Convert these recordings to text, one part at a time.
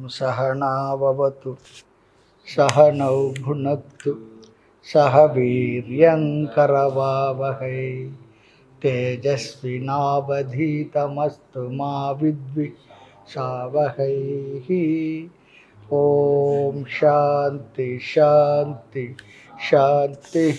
सहनाववतु सहनौ भुनक्तु सह वीर्यङ्करवावहै तेजस्विनावधीतमस्तु मा विद्विषावहैः ॐ शान्ति शान्ति शान्तिः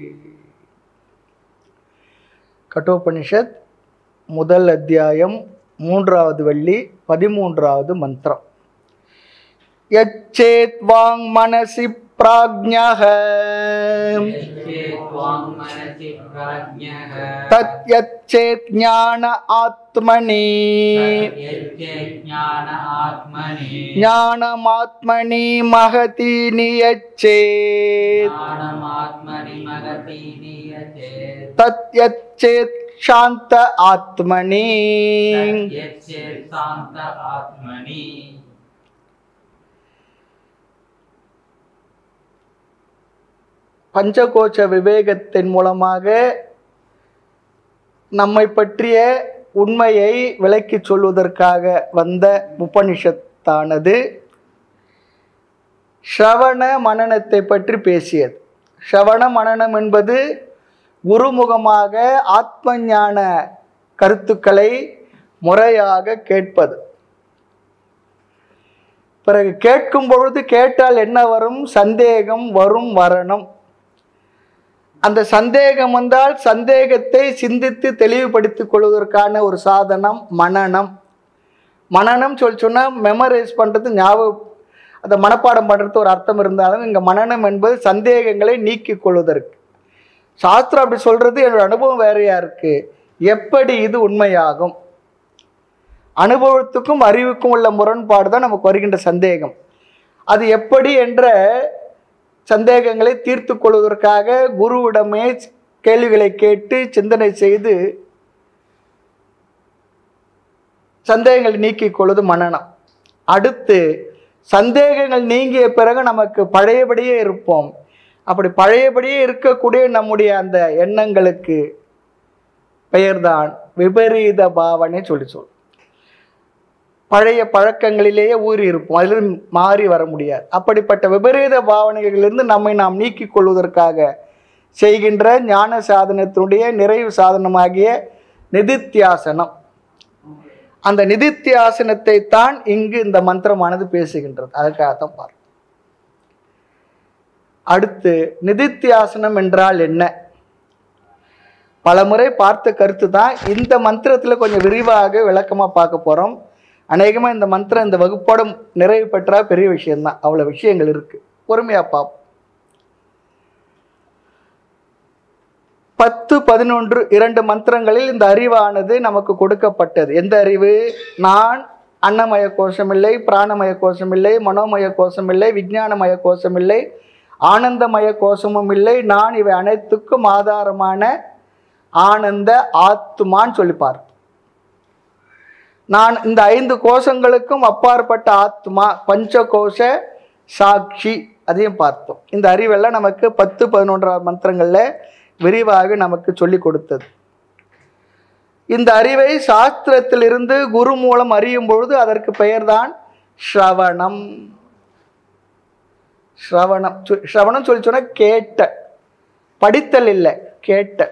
கட்டோபனிஷத் முதல் அத்தியாயம் மூன்றாவது வெள்ளி பதிமூன்றாவது மந்திரம் யச்சேத் வாங் மனசி பிராஜ்ஞः चेत्वाङ्मनसि प्राज्ञः தத் யச்சேத் ஞான ஆத்மனி यच्चेज्ञान आत्मनि ஞானமாத்மனி மகதி நியச்சேத் ज्ञानमात्मनि महति नीयते தத் யச்சேத் சாந்த ஆத்மனி यच्चेत् शान्त आत्मनि பஞ்சகோச்ச விவேகத்தின் மூலமாக நம்மை பற்றிய உண்மையை விளக்கி சொல்வதற்காக வந்த உபனிஷத்தானது ஸ்ரவண மனனத்தை பற்றி பேசியது ஸ்ரவண மனனம் என்பது குருமுகமாக ஆத்ம ஞான கருத்துக்களை முறையாக கேட்பது பிறகு கேட்கும் பொழுது கேட்டால் என்ன வரும் சந்தேகம் வரும் வரணும் அந்த சந்தேகம் வந்தால் சந்தேகத்தை சிந்தித்து தெளிவுபடுத்திக் கொள்வதற்கான ஒரு சாதனம் மனனம் மனனம் சொல்லி சொன்னால் மெமரைஸ் பண்ணுறது ஞாபகம் அதை மனப்பாடம் பண்ணுறது ஒரு அர்த்தம் இருந்தாலும் இங்கே மனனம் என்பது சந்தேகங்களை நீக்கிக் கொள்வதற்கு சாஸ்திரம் அப்படி சொல்கிறது என்னோட அனுபவம் வேறையா இருக்கு எப்படி இது உண்மையாகும் அனுபவத்துக்கும் அறிவுக்கும் உள்ள முரண்பாடு தான் நமக்கு வருகின்ற சந்தேகம் அது எப்படி என்ற சந்தேகங்களை தீர்த்து கொள்வதற்காக குருவிடமே கேள்விகளை கேட்டு சிந்தனை செய்து சந்தேகங்களை நீக்கிக் கொள்வது மனனம் அடுத்து சந்தேகங்கள் நீங்கிய பிறகு நமக்கு பழையபடியே இருப்போம் அப்படி பழையபடியே இருக்கக்கூடிய நம்முடைய அந்த எண்ணங்களுக்கு பெயர்தான் விபரீத பாவனை சொல்லி சொல் பழைய பழக்கங்களிலேயே ஊறி இருப்போம் அதிலிருந்து மாறி வர முடியாது அப்படிப்பட்ட விபரீத பாவனைகளிலிருந்து நம்மை நாம் நீக்கிக் கொள்வதற்காக செய்கின்ற ஞான சாதனத்தினுடைய நிறைவு சாதனமாகிய நிதித்தியாசனம் அந்த நிதித்தியாசனத்தை தான் இங்கு இந்த மந்திரமானது பேசுகின்றது அதுக்காகத்தான் பார் அடுத்து நிதித்தியாசனம் என்றால் என்ன பலமுறை பார்த்த கருத்து தான் இந்த மந்திரத்தில் கொஞ்சம் விரிவாக விளக்கமாக பார்க்க போகிறோம் அநேகமாக இந்த மந்திரம் இந்த வகுப்போட நிறைவு பெற்றா பெரிய விஷயம்தான் அவ்வளோ விஷயங்கள் இருக்குது பொறுமையாக பார்ப்போம் பத்து பதினொன்று இரண்டு மந்திரங்களில் இந்த அறிவானது நமக்கு கொடுக்கப்பட்டது எந்த அறிவு நான் அன்னமய கோஷமில்லை பிராணமய கோஷமில்லை மனோமய கோஷமில்லை விஞ்ஞானமய கோஷமில்லை ஆனந்தமய கோஷமும் இல்லை நான் இவை அனைத்துக்கும் ஆதாரமான ஆனந்த ஆத்துமான்னு சொல்லி பார்ப்போம் நான் இந்த ஐந்து கோஷங்களுக்கும் அப்பாற்பட்ட ஆத்மா பஞ்சகோஷ சாட்சி அதையும் பார்த்தோம் இந்த அறிவெல்லாம் நமக்கு பத்து பதினொன்றாவது மந்திரங்களில் விரிவாக நமக்கு சொல்லி கொடுத்தது இந்த அறிவை சாஸ்திரத்திலிருந்து குரு மூலம் அறியும் பொழுது அதற்கு பெயர்தான் ஸ்ரவணம் ஸ்ரவணம் சொ- ஸ்ரவணம் சொல்லி சொன்னா கேட்ட படித்தல் இல்லை கேட்ட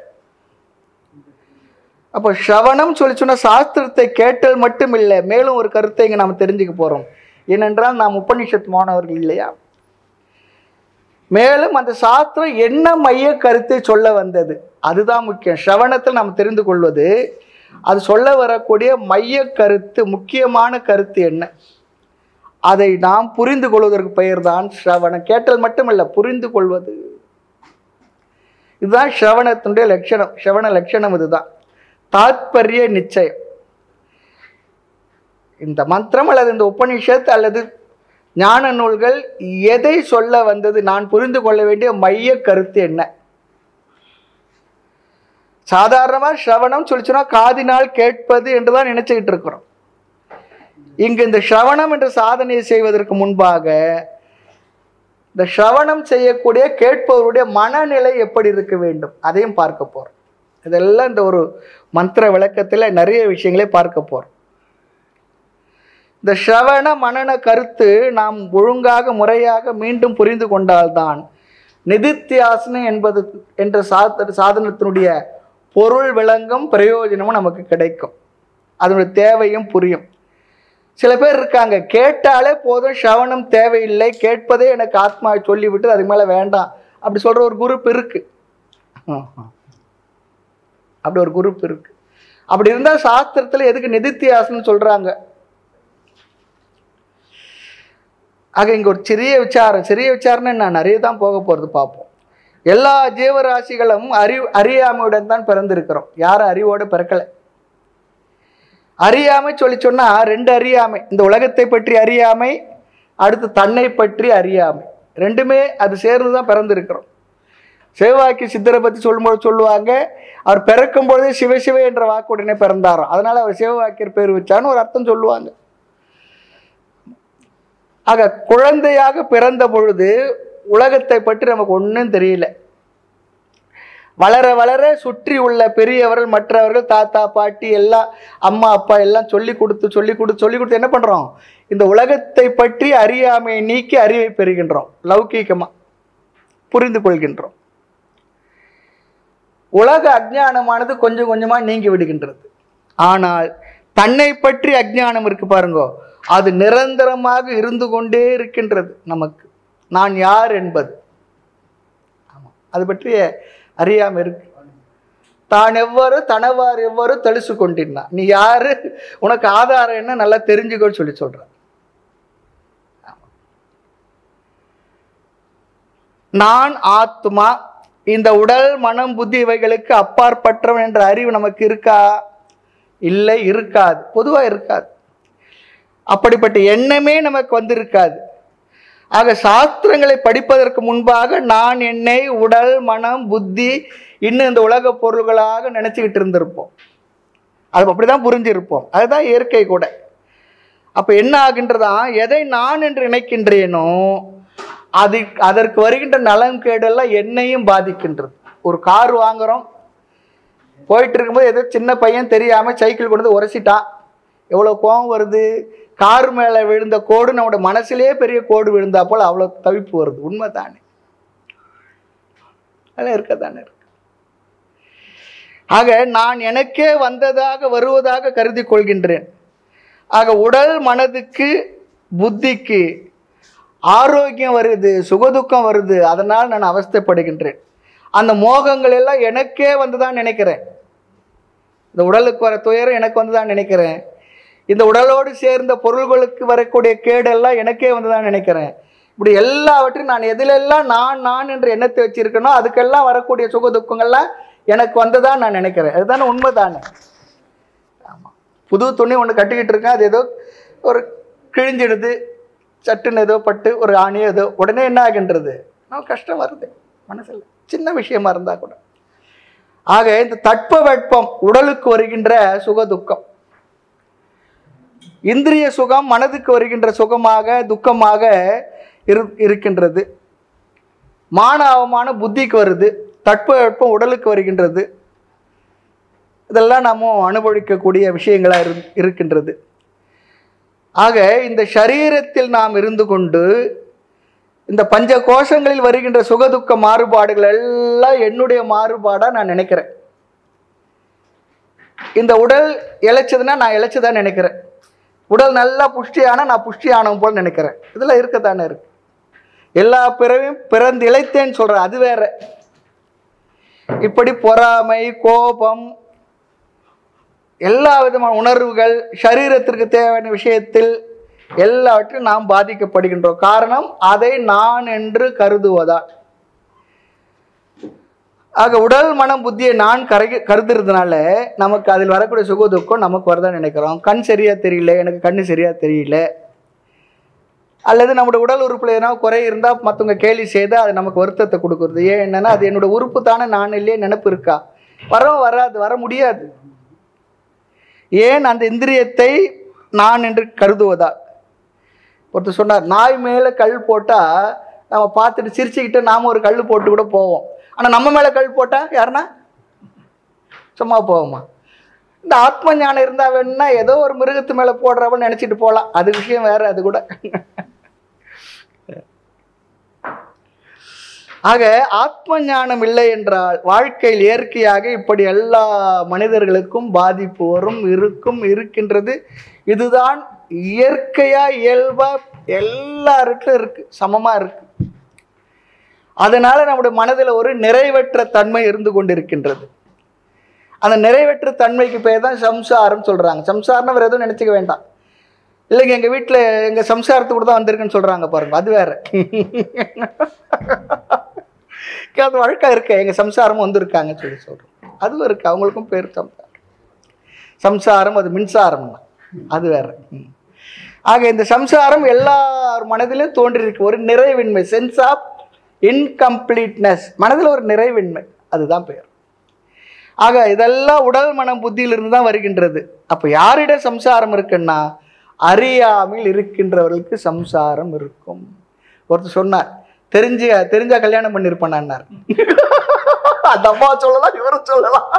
அப்போ ஸ்ரவணம் சொல்லி சொன்ன சாஸ்திரத்தை கேட்டல் மட்டும் இல்லை மேலும் ஒரு கருத்தை இங்கே நாம் தெரிஞ்சுக்க போகிறோம் ஏனென்றால் நாம் உபனிஷத் மாணவர்கள் இல்லையா மேலும் அந்த சாஸ்திரம் என்ன மைய கருத்தை சொல்ல வந்தது அதுதான் முக்கியம் ஸ்ரவணத்தில் நாம் தெரிந்து கொள்வது அது சொல்ல வரக்கூடிய மைய கருத்து முக்கியமான கருத்து என்ன அதை நாம் புரிந்து கொள்வதற்கு பெயர்தான் ஸ்ரவணம் கேட்டல் மட்டுமல்ல புரிந்து கொள்வது இதுதான் ஸ்ரவணத்தினுடைய லட்சணம் ஸ்ரவண லட்சணம் இதுதான் தாத்பரிய நிச்சயம் இந்த மந்திரம் அல்லது இந்த உபனிஷத் அல்லது ஞான நூல்கள் எதை சொல்ல வந்தது நான் புரிந்து கொள்ள வேண்டிய மைய கருத்து என்ன சாதாரணமாக ஸ்ரவணம் சொல்லிச்சுன்னா காதினால் கேட்பது என்று தான் நினைச்சுக்கிட்டு இருக்கிறோம் இங்கு இந்த ஸ்ரவணம் என்ற சாதனையை செய்வதற்கு முன்பாக இந்த ஸ்ரவணம் செய்யக்கூடிய கேட்பவருடைய மனநிலை எப்படி இருக்க வேண்டும் அதையும் பார்க்க போறோம் இதெல்லாம் இந்த ஒரு மந்திர விளக்கத்தில் நிறைய விஷயங்களை பார்க்க போறோம் இந்த ஸ்ரவண மனன கருத்து நாம் ஒழுங்காக முறையாக மீண்டும் புரிந்து கொண்டால்தான் நிதித்தியாசனம் என்பது என்ற சாத சாதனத்தினுடைய பொருள் விளங்கும் பிரயோஜனமும் நமக்கு கிடைக்கும் அதனுடைய தேவையும் புரியும் சில பேர் இருக்காங்க கேட்டாலே போதும் ஸ்ரவணம் தேவையில்லை கேட்பதே எனக்கு ஆத்மா சொல்லிவிட்டு அதுக்கு மேலே வேண்டாம் அப்படி சொல்கிற ஒரு குரூப் இருக்கு அப்படி ஒரு குரூப் இருக்கு அப்படி இருந்தால் சாஸ்திரத்தில் எதுக்கு நிதித்தியாசனம் சொல்கிறாங்க ஆக இங்கே ஒரு சிறிய விசாரம் சிறிய விசாரணை நான் நிறைய தான் போக போகிறது பார்ப்போம் எல்லா ஜீவராசிகளும் அறி அறியாமையுடன் தான் பிறந்திருக்கிறோம் யாரும் அறிவோடு பிறக்கலை அறியாமை சொல்லி சொன்னா ரெண்டு அறியாமை இந்த உலகத்தை பற்றி அறியாமை அடுத்து தன்னை பற்றி அறியாமை ரெண்டுமே அது சேர்ந்து தான் பிறந்திருக்கிறோம் சிவவாக்கி சித்தரை பற்றி சொல்லும்போது சொல்லுவாங்க அவர் பிறக்கும் பொழுதே சிவசிவ என்ற வாக்குடனே பிறந்தாராம் அதனால அவர் சிவவாக்கியர் பேர் வச்சான்னு ஒரு அர்த்தம் சொல்லுவாங்க ஆக குழந்தையாக பிறந்த பொழுது உலகத்தை பற்றி நமக்கு ஒன்றும் தெரியல வளர வளர சுற்றி உள்ள பெரியவர்கள் மற்றவர்கள் தாத்தா பாட்டி எல்லாம் அம்மா அப்பா எல்லாம் சொல்லி கொடுத்து சொல்லி கொடுத்து சொல்லி கொடுத்து என்ன பண்ணுறோம் இந்த உலகத்தை பற்றி அறியாமையை நீக்கி அறிவை பெறுகின்றோம் லௌகீகமாக புரிந்து கொள்கின்றோம் உலக அஜ்ஞானமானது கொஞ்சம் கொஞ்சமாக நீங்கி விடுகின்றது ஆனால் தன்னை பற்றி அஜ்ஞானம் இருக்கு பாருங்க அது நிரந்தரமாக இருந்து கொண்டே இருக்கின்றது நமக்கு நான் யார் என்பது ஆமாம் அது பற்றிய அறியாம இருக்கு தான் எவ்வாறு தனவார் எவ்வாறு தெளிச்சு கொண்டிருந்தா நீ யாரு உனக்கு ஆதாரம் என்ன நல்லா தெரிஞ்சுக்கோன்னு சொல்லி சொல்ற நான் ஆத்மா இந்த உடல் மனம் புத்தி இவைகளுக்கு அப்பாற்பட்டவன் என்ற அறிவு நமக்கு இருக்கா இல்லை இருக்காது பொதுவா இருக்காது அப்படிப்பட்ட எண்ணமே நமக்கு வந்திருக்காது ஆக சாஸ்திரங்களை படிப்பதற்கு முன்பாக நான் என்னை உடல் மனம் புத்தி இன்னும் இந்த உலக பொருள்களாக நினச்சிக்கிட்டு இருந்திருப்போம் அது அப்படிதான் புரிஞ்சிருப்போம் அதுதான் இயற்கை கூட அப்போ என்ன ஆகின்றதா எதை நான் என்று நினைக்கின்றேனோ அது அதற்கு வருகின்ற நலம் கேடெல்லாம் என்னையும் பாதிக்கின்றது ஒரு கார் வாங்குறோம் போயிட்டு இருக்கும்போது ஏதோ சின்ன பையன் தெரியாமல் சைக்கிள் கொண்டு வந்து உரசிட்டான் எவ்வளோ கோவம் வருது கார் மேலே விழுந்த கோடு நம்முடைய மனசுலயே பெரிய கோடு விழுந்தா போல் அவ்வளோ தவிப்பு வருது உண்மை தானே அதெல்லாம் இருக்க தானே இருக்கு ஆக நான் எனக்கே வந்ததாக வருவதாக கருதி கொள்கின்றேன் ஆக உடல் மனதுக்கு புத்திக்கு ஆரோக்கியம் வருது சுகதுக்கம் வருது அதனால் நான் அவஸ்தைப்படுகின்றேன் அந்த மோகங்கள் எல்லாம் எனக்கே வந்துதான் நினைக்கிறேன் இந்த உடலுக்கு வர துயரம் எனக்கு வந்து தான் நினைக்கிறேன் இந்த உடலோடு சேர்ந்த பொருள்களுக்கு வரக்கூடிய கேடெல்லாம் எனக்கே வந்து தான் நினைக்கிறேன் இப்படி எல்லாவற்றையும் நான் எதிலெல்லாம் நான் நான் என்ற எண்ணத்தை வச்சிருக்கேனோ அதுக்கெல்லாம் வரக்கூடிய சுக துக்கங்கள்லாம் எனக்கு வந்ததான் நான் நினைக்கிறேன் அதுதானே உண்மை தானே ஆமாம் புது துணி ஒன்று கட்டிக்கிட்டு இருக்கேன் அது ஏதோ ஒரு கிழிஞ்சிடுது சட்டுன்னு ஏதோ பட்டு ஒரு ஆணியோ ஏதோ உடனே என்ன ஆகின்றது நமக்கு கஷ்டம் வருது மனசில் சின்ன விஷயமா இருந்தால் கூட ஆக இந்த தட்ப வெப்பம் உடலுக்கு வருகின்ற சுக துக்கம் இந்திரிய சுகம் மனதுக்கு வருகின்ற சுகமாக துக்கமாக இரு இருக்கின்றது மான அவமான புத்திக்கு வருது தட்ப வெப்பம் உடலுக்கு வருகின்றது இதெல்லாம் நாம அனுபவிக்கக்கூடிய விஷயங்களாக இரு இருக்கின்றது ஆக இந்த சரீரத்தில் நாம் இருந்து கொண்டு இந்த பஞ்ச கோஷங்களில் வருகின்ற சுகதுக்க மாறுபாடுகள் எல்லாம் என்னுடைய மாறுபாடாக நான் நினைக்கிறேன் இந்த உடல் இழைச்சதுன்னா நான் இழைச்சதா நினைக்கிறேன் உடல் நல்லா புஷ்டியான நான் புஷ்டியானவன் போல் நினைக்கிறேன் இதெல்லாம் இருக்கத்தானே இருக்கு எல்லா பிறவையும் பிறந்து இழைத்தேன்னு சொல்கிறேன் அது வேற இப்படி பொறாமை கோபம் எல்லா விதமான உணர்வுகள் சரீரத்திற்கு தேவையான விஷயத்தில் எல்லாவற்றையும் நாம் பாதிக்கப்படுகின்றோம் காரணம் அதை நான் என்று கருதுவதால் ஆக உடல் மனம் புத்தியை நான் கரை கருதுறதுனால நமக்கு அதில் வரக்கூடிய சுக துக்கம் நமக்கு வரதான் நினைக்கிறோம் கண் சரியா தெரியல எனக்கு கண்ணு சரியா தெரியல அல்லது நம்முடைய உடல் உறுப்புல எதனா குறை இருந்தால் மற்றவங்க கேலி செய்தால் அது நமக்கு வருத்தத்தை கொடுக்குறது ஏன் என்னன்னா அது என்னோட உறுப்பு தானே நான் இல்லையே நினப்பு இருக்கா வரவும் வராது வர முடியாது ஏன் அந்த இந்திரியத்தை நான் என்று கருதுவதால் ஒருத்தர் சொன்னார் நாய் மேலே கல் போட்டால் நம்ம பார்த்துட்டு சிரிச்சுக்கிட்டு நாம் ஒரு கல் போட்டு கூட போவோம் ஆனால் நம்ம மேலே கல் போட்டால் யாருன்னா சும்மா போவோமா இந்த ஆத்ம ஞானம் இருந்தா வேணும்னா ஏதோ ஒரு மிருகத்து மேல போடுறவன் நினைச்சிட்டு போகலாம் அது விஷயம் வேற அது கூட ஆக ஆத்ம ஞானம் இல்லை என்றால் வாழ்க்கையில் இயற்கையாக இப்படி எல்லா மனிதர்களுக்கும் பாதிப்பு வரும் இருக்கும் இருக்கின்றது இதுதான் இயற்கையா இயல்பா எல்லாருக்கும் இருக்கு சமமா இருக்கு அதனால நம்முடைய மனதில் ஒரு நிறைவற்ற தன்மை இருந்து கொண்டிருக்கின்றது அந்த நிறைவற்ற தன்மைக்கு பேர் தான் சம்சாரம் சொல்றாங்க சம்சாரம்னா வேற எதுவும் நினைச்சுக்க வேண்டாம் இல்லைங்க எங்க வீட்டில் எங்க சம்சாரத்துக்கு கூட தான் வந்திருக்குன்னு சொல்றாங்க பாருங்க அது வேற அது வழக்கம் இருக்கு எங்க சம்சாரமும் வந்திருக்காங்கன்னு சொல்லி சொல்றோம் அதுவும் இருக்கு அவங்களுக்கும் பேர் சம்சாரம் சம்சாரம் அது மின்சாரம் அது வேற ம். ஆக இந்த சம்சாரம் எல்லார் மனதிலும் தோன்றியிருக்கு ஒரு நிறைவின்மை சென்ஸ் ஆஃப் இன்கம்ப்ளீட்னஸ் மனதில் ஒரு நிறைவின்மை அதுதான் பெயர் ஆக இதெல்லாம் உடல் மனம் புத்தியிலிருந்து தான் வருகின்றது அப்போ யாரிடம் சம்சாரம் இருக்குன்னா அறியாமையில் இருக்கின்றவர்களுக்கு சம்சாரம் இருக்கும் ஒருத்தர் சொன்னார் தெரிஞ்சு தெரிஞ்சா கல்யாணம் பண்ணியிருப்பானார் அந்த அம்மா சொல்லலாம் இவரும் சொல்லலாம்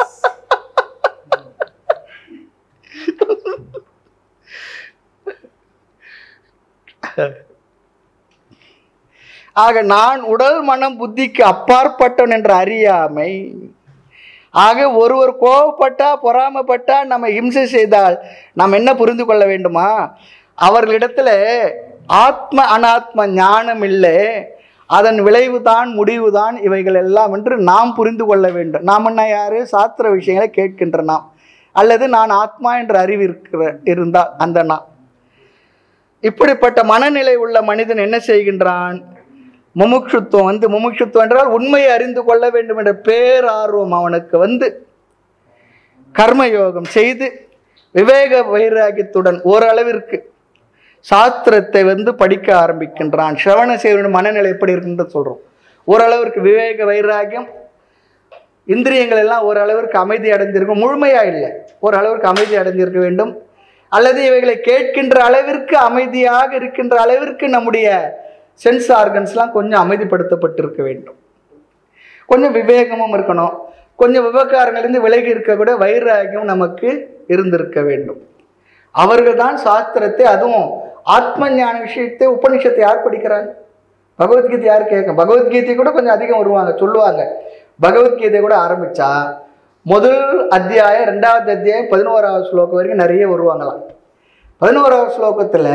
ஆக நான் உடல் மனம் புத்திக்கு அப்பாற்பட்டவன் என்ற அறியாமை ஆக ஒருவர் கோபப்பட்டா பொறாமைப்பட்டா நம்ம ஹிம்சை செய்தால் நாம் என்ன புரிந்து கொள்ள வேண்டுமா அவர்களிடத்துல ஆத்ம அனாத்ம ஞானம் இல்லை அதன் விளைவுதான் முடிவுதான் இவைகள் எல்லாம் என்று நாம் புரிந்து கொள்ள வேண்டும் நாம் என்ன யாரு சாஸ்திர விஷயங்களை கேட்கின்ற நாம் அல்லது நான் ஆத்மா என்ற அறிவு இருக்கிற இருந்தால் அந்த நான் இப்படிப்பட்ட மனநிலை உள்ள மனிதன் என்ன செய்கின்றான் முமுட்சுத்துவம் வந்து முமுட்சுத்துவம் என்றால் உண்மையை அறிந்து கொள்ள வேண்டும் என்ற பேரார்வம் அவனுக்கு வந்து கர்மயோகம் செய்து விவேக வைராகியத்துடன் ஓரளவிற்கு சாஸ்திரத்தை வந்து படிக்க ஆரம்பிக்கின்றான் சிரவண செய்வனுடைய மனநிலை எப்படி இருக்குன்னு சொல்றோம் ஓரளவிற்கு விவேக வைராகியம் இந்திரியங்கள் எல்லாம் ஓரளவிற்கு அமைதி அடைந்திருக்கும் முழுமையா இல்லை ஓரளவிற்கு அமைதி அடைந்திருக்க வேண்டும் அல்லது இவைகளை கேட்கின்ற அளவிற்கு அமைதியாக இருக்கின்ற அளவிற்கு நம்முடைய சென்ஸ் ஆர்கன்ஸ்லாம் கொஞ்சம் அமைதிப்படுத்தப்பட்டிருக்க வேண்டும் கொஞ்சம் விவேகமும் இருக்கணும் கொஞ்சம் விவகாரங்களிலிருந்து விலகி இருக்கக்கூட வைராகியம் நமக்கு இருந்திருக்க வேண்டும் அவர்கள் தான் சாஸ்திரத்தை அதுவும் ஆத்ம ஞான விஷயத்தை உபனிஷத்தை யார் படிக்கிறாங்க பகவத்கீதை யார் கேட்க பகவத்கீதை கூட கொஞ்சம் அதிகம் வருவாங்க சொல்லுவாங்க பகவத்கீதை கூட ஆரம்பிச்சா முதல் அத்தியாயம் ரெண்டாவது அத்தியாயம் பதினோராவது ஸ்லோகம் வரைக்கும் நிறைய வருவாங்களாம் பதினோராவது ஸ்லோகத்தில்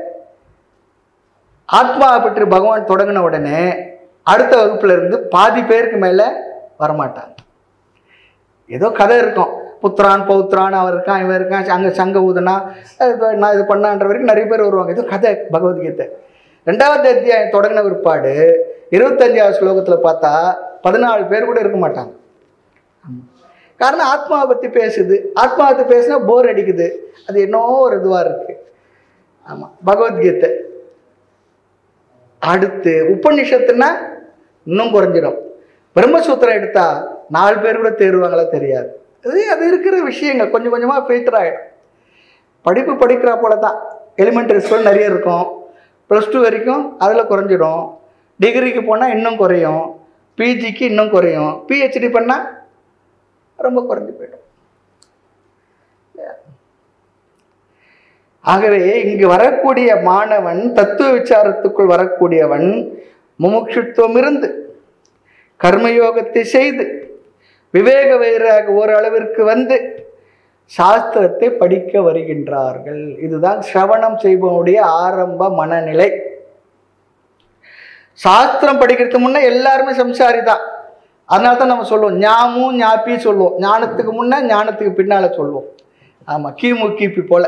ஆத்மாவை பற்றி பகவான் தொடங்கின உடனே அடுத்த வகுப்புல இருந்து பாதி பேருக்கு மேலே வரமாட்டாங்க ஏதோ கதை இருக்கும் புத்திரான் பௌத்ரான் அவர் இருக்கான் இவன் இருக்கான் அங்கே சங்க ஊதுனா அது இப்ப நான் இது பண்ணான்ற வரைக்கும் நிறைய பேர் வருவாங்க ஏதோ கதை பகவத்கீதை ரெண்டாவது அத்தியாயம் தொடங்கின பிற்பாடு இருபத்தஞ்சாவது ஸ்லோகத்தில் பார்த்தா பதினாலு பேர் கூட இருக்க மாட்டாங்க காரணம் ஆத்மாவை பற்றி பேசுது ஆத்மாவை பற்றி பேசினா போர் அடிக்குது அது என்னவோ ஒரு இதுவாக இருக்குது ஆமாம் பகவத்கீதை அடுத்து உபநிஷத்துனா இன்னும் குறைஞ்சிடும் பிரம்மசூத்திரம் எடுத்தா நாலு பேர் கூட தேர்வாங்களா தெரியாது அது அது இருக்கிற விஷயங்கள் கொஞ்சம் கொஞ்சமாக ஃபில்டர் ஆகிடும் படிப்பு படிக்கிறா போல தான் எலிமெண்ட்ரி ஸ்கூல் நிறைய இருக்கும் ப்ளஸ் டூ வரைக்கும் அதில் குறைஞ்சிடும் டிகிரிக்கு போனால் இன்னும் குறையும் பிஜிக்கு இன்னும் குறையும் பிஹெச்டி பண்ணால் ரொம்ப குறைஞ்சு போயிடும் ஆகவே இங்கு வரக்கூடிய மாணவன் தத்துவ விசாரத்துக்குள் வரக்கூடியவன் முமுட்சுத்துவம் இருந்து கர்மயோகத்தை செய்து விவேக வைராக ஓரளவிற்கு வந்து சாஸ்திரத்தை படிக்க வருகின்றார்கள் இதுதான் சிரவணம் செய்பவனுடைய ஆரம்ப மனநிலை சாஸ்திரம் படிக்கிறதுக்கு முன்னே எல்லாருமே சம்சாரி தான் அதனால தான் நம்ம சொல்லுவோம் ஞாமும் ஞாப்பி சொல்லுவோம் ஞானத்துக்கு முன்னே ஞானத்துக்கு பின்னால சொல்லுவோம் ஆமாம் கிமு கிபி போல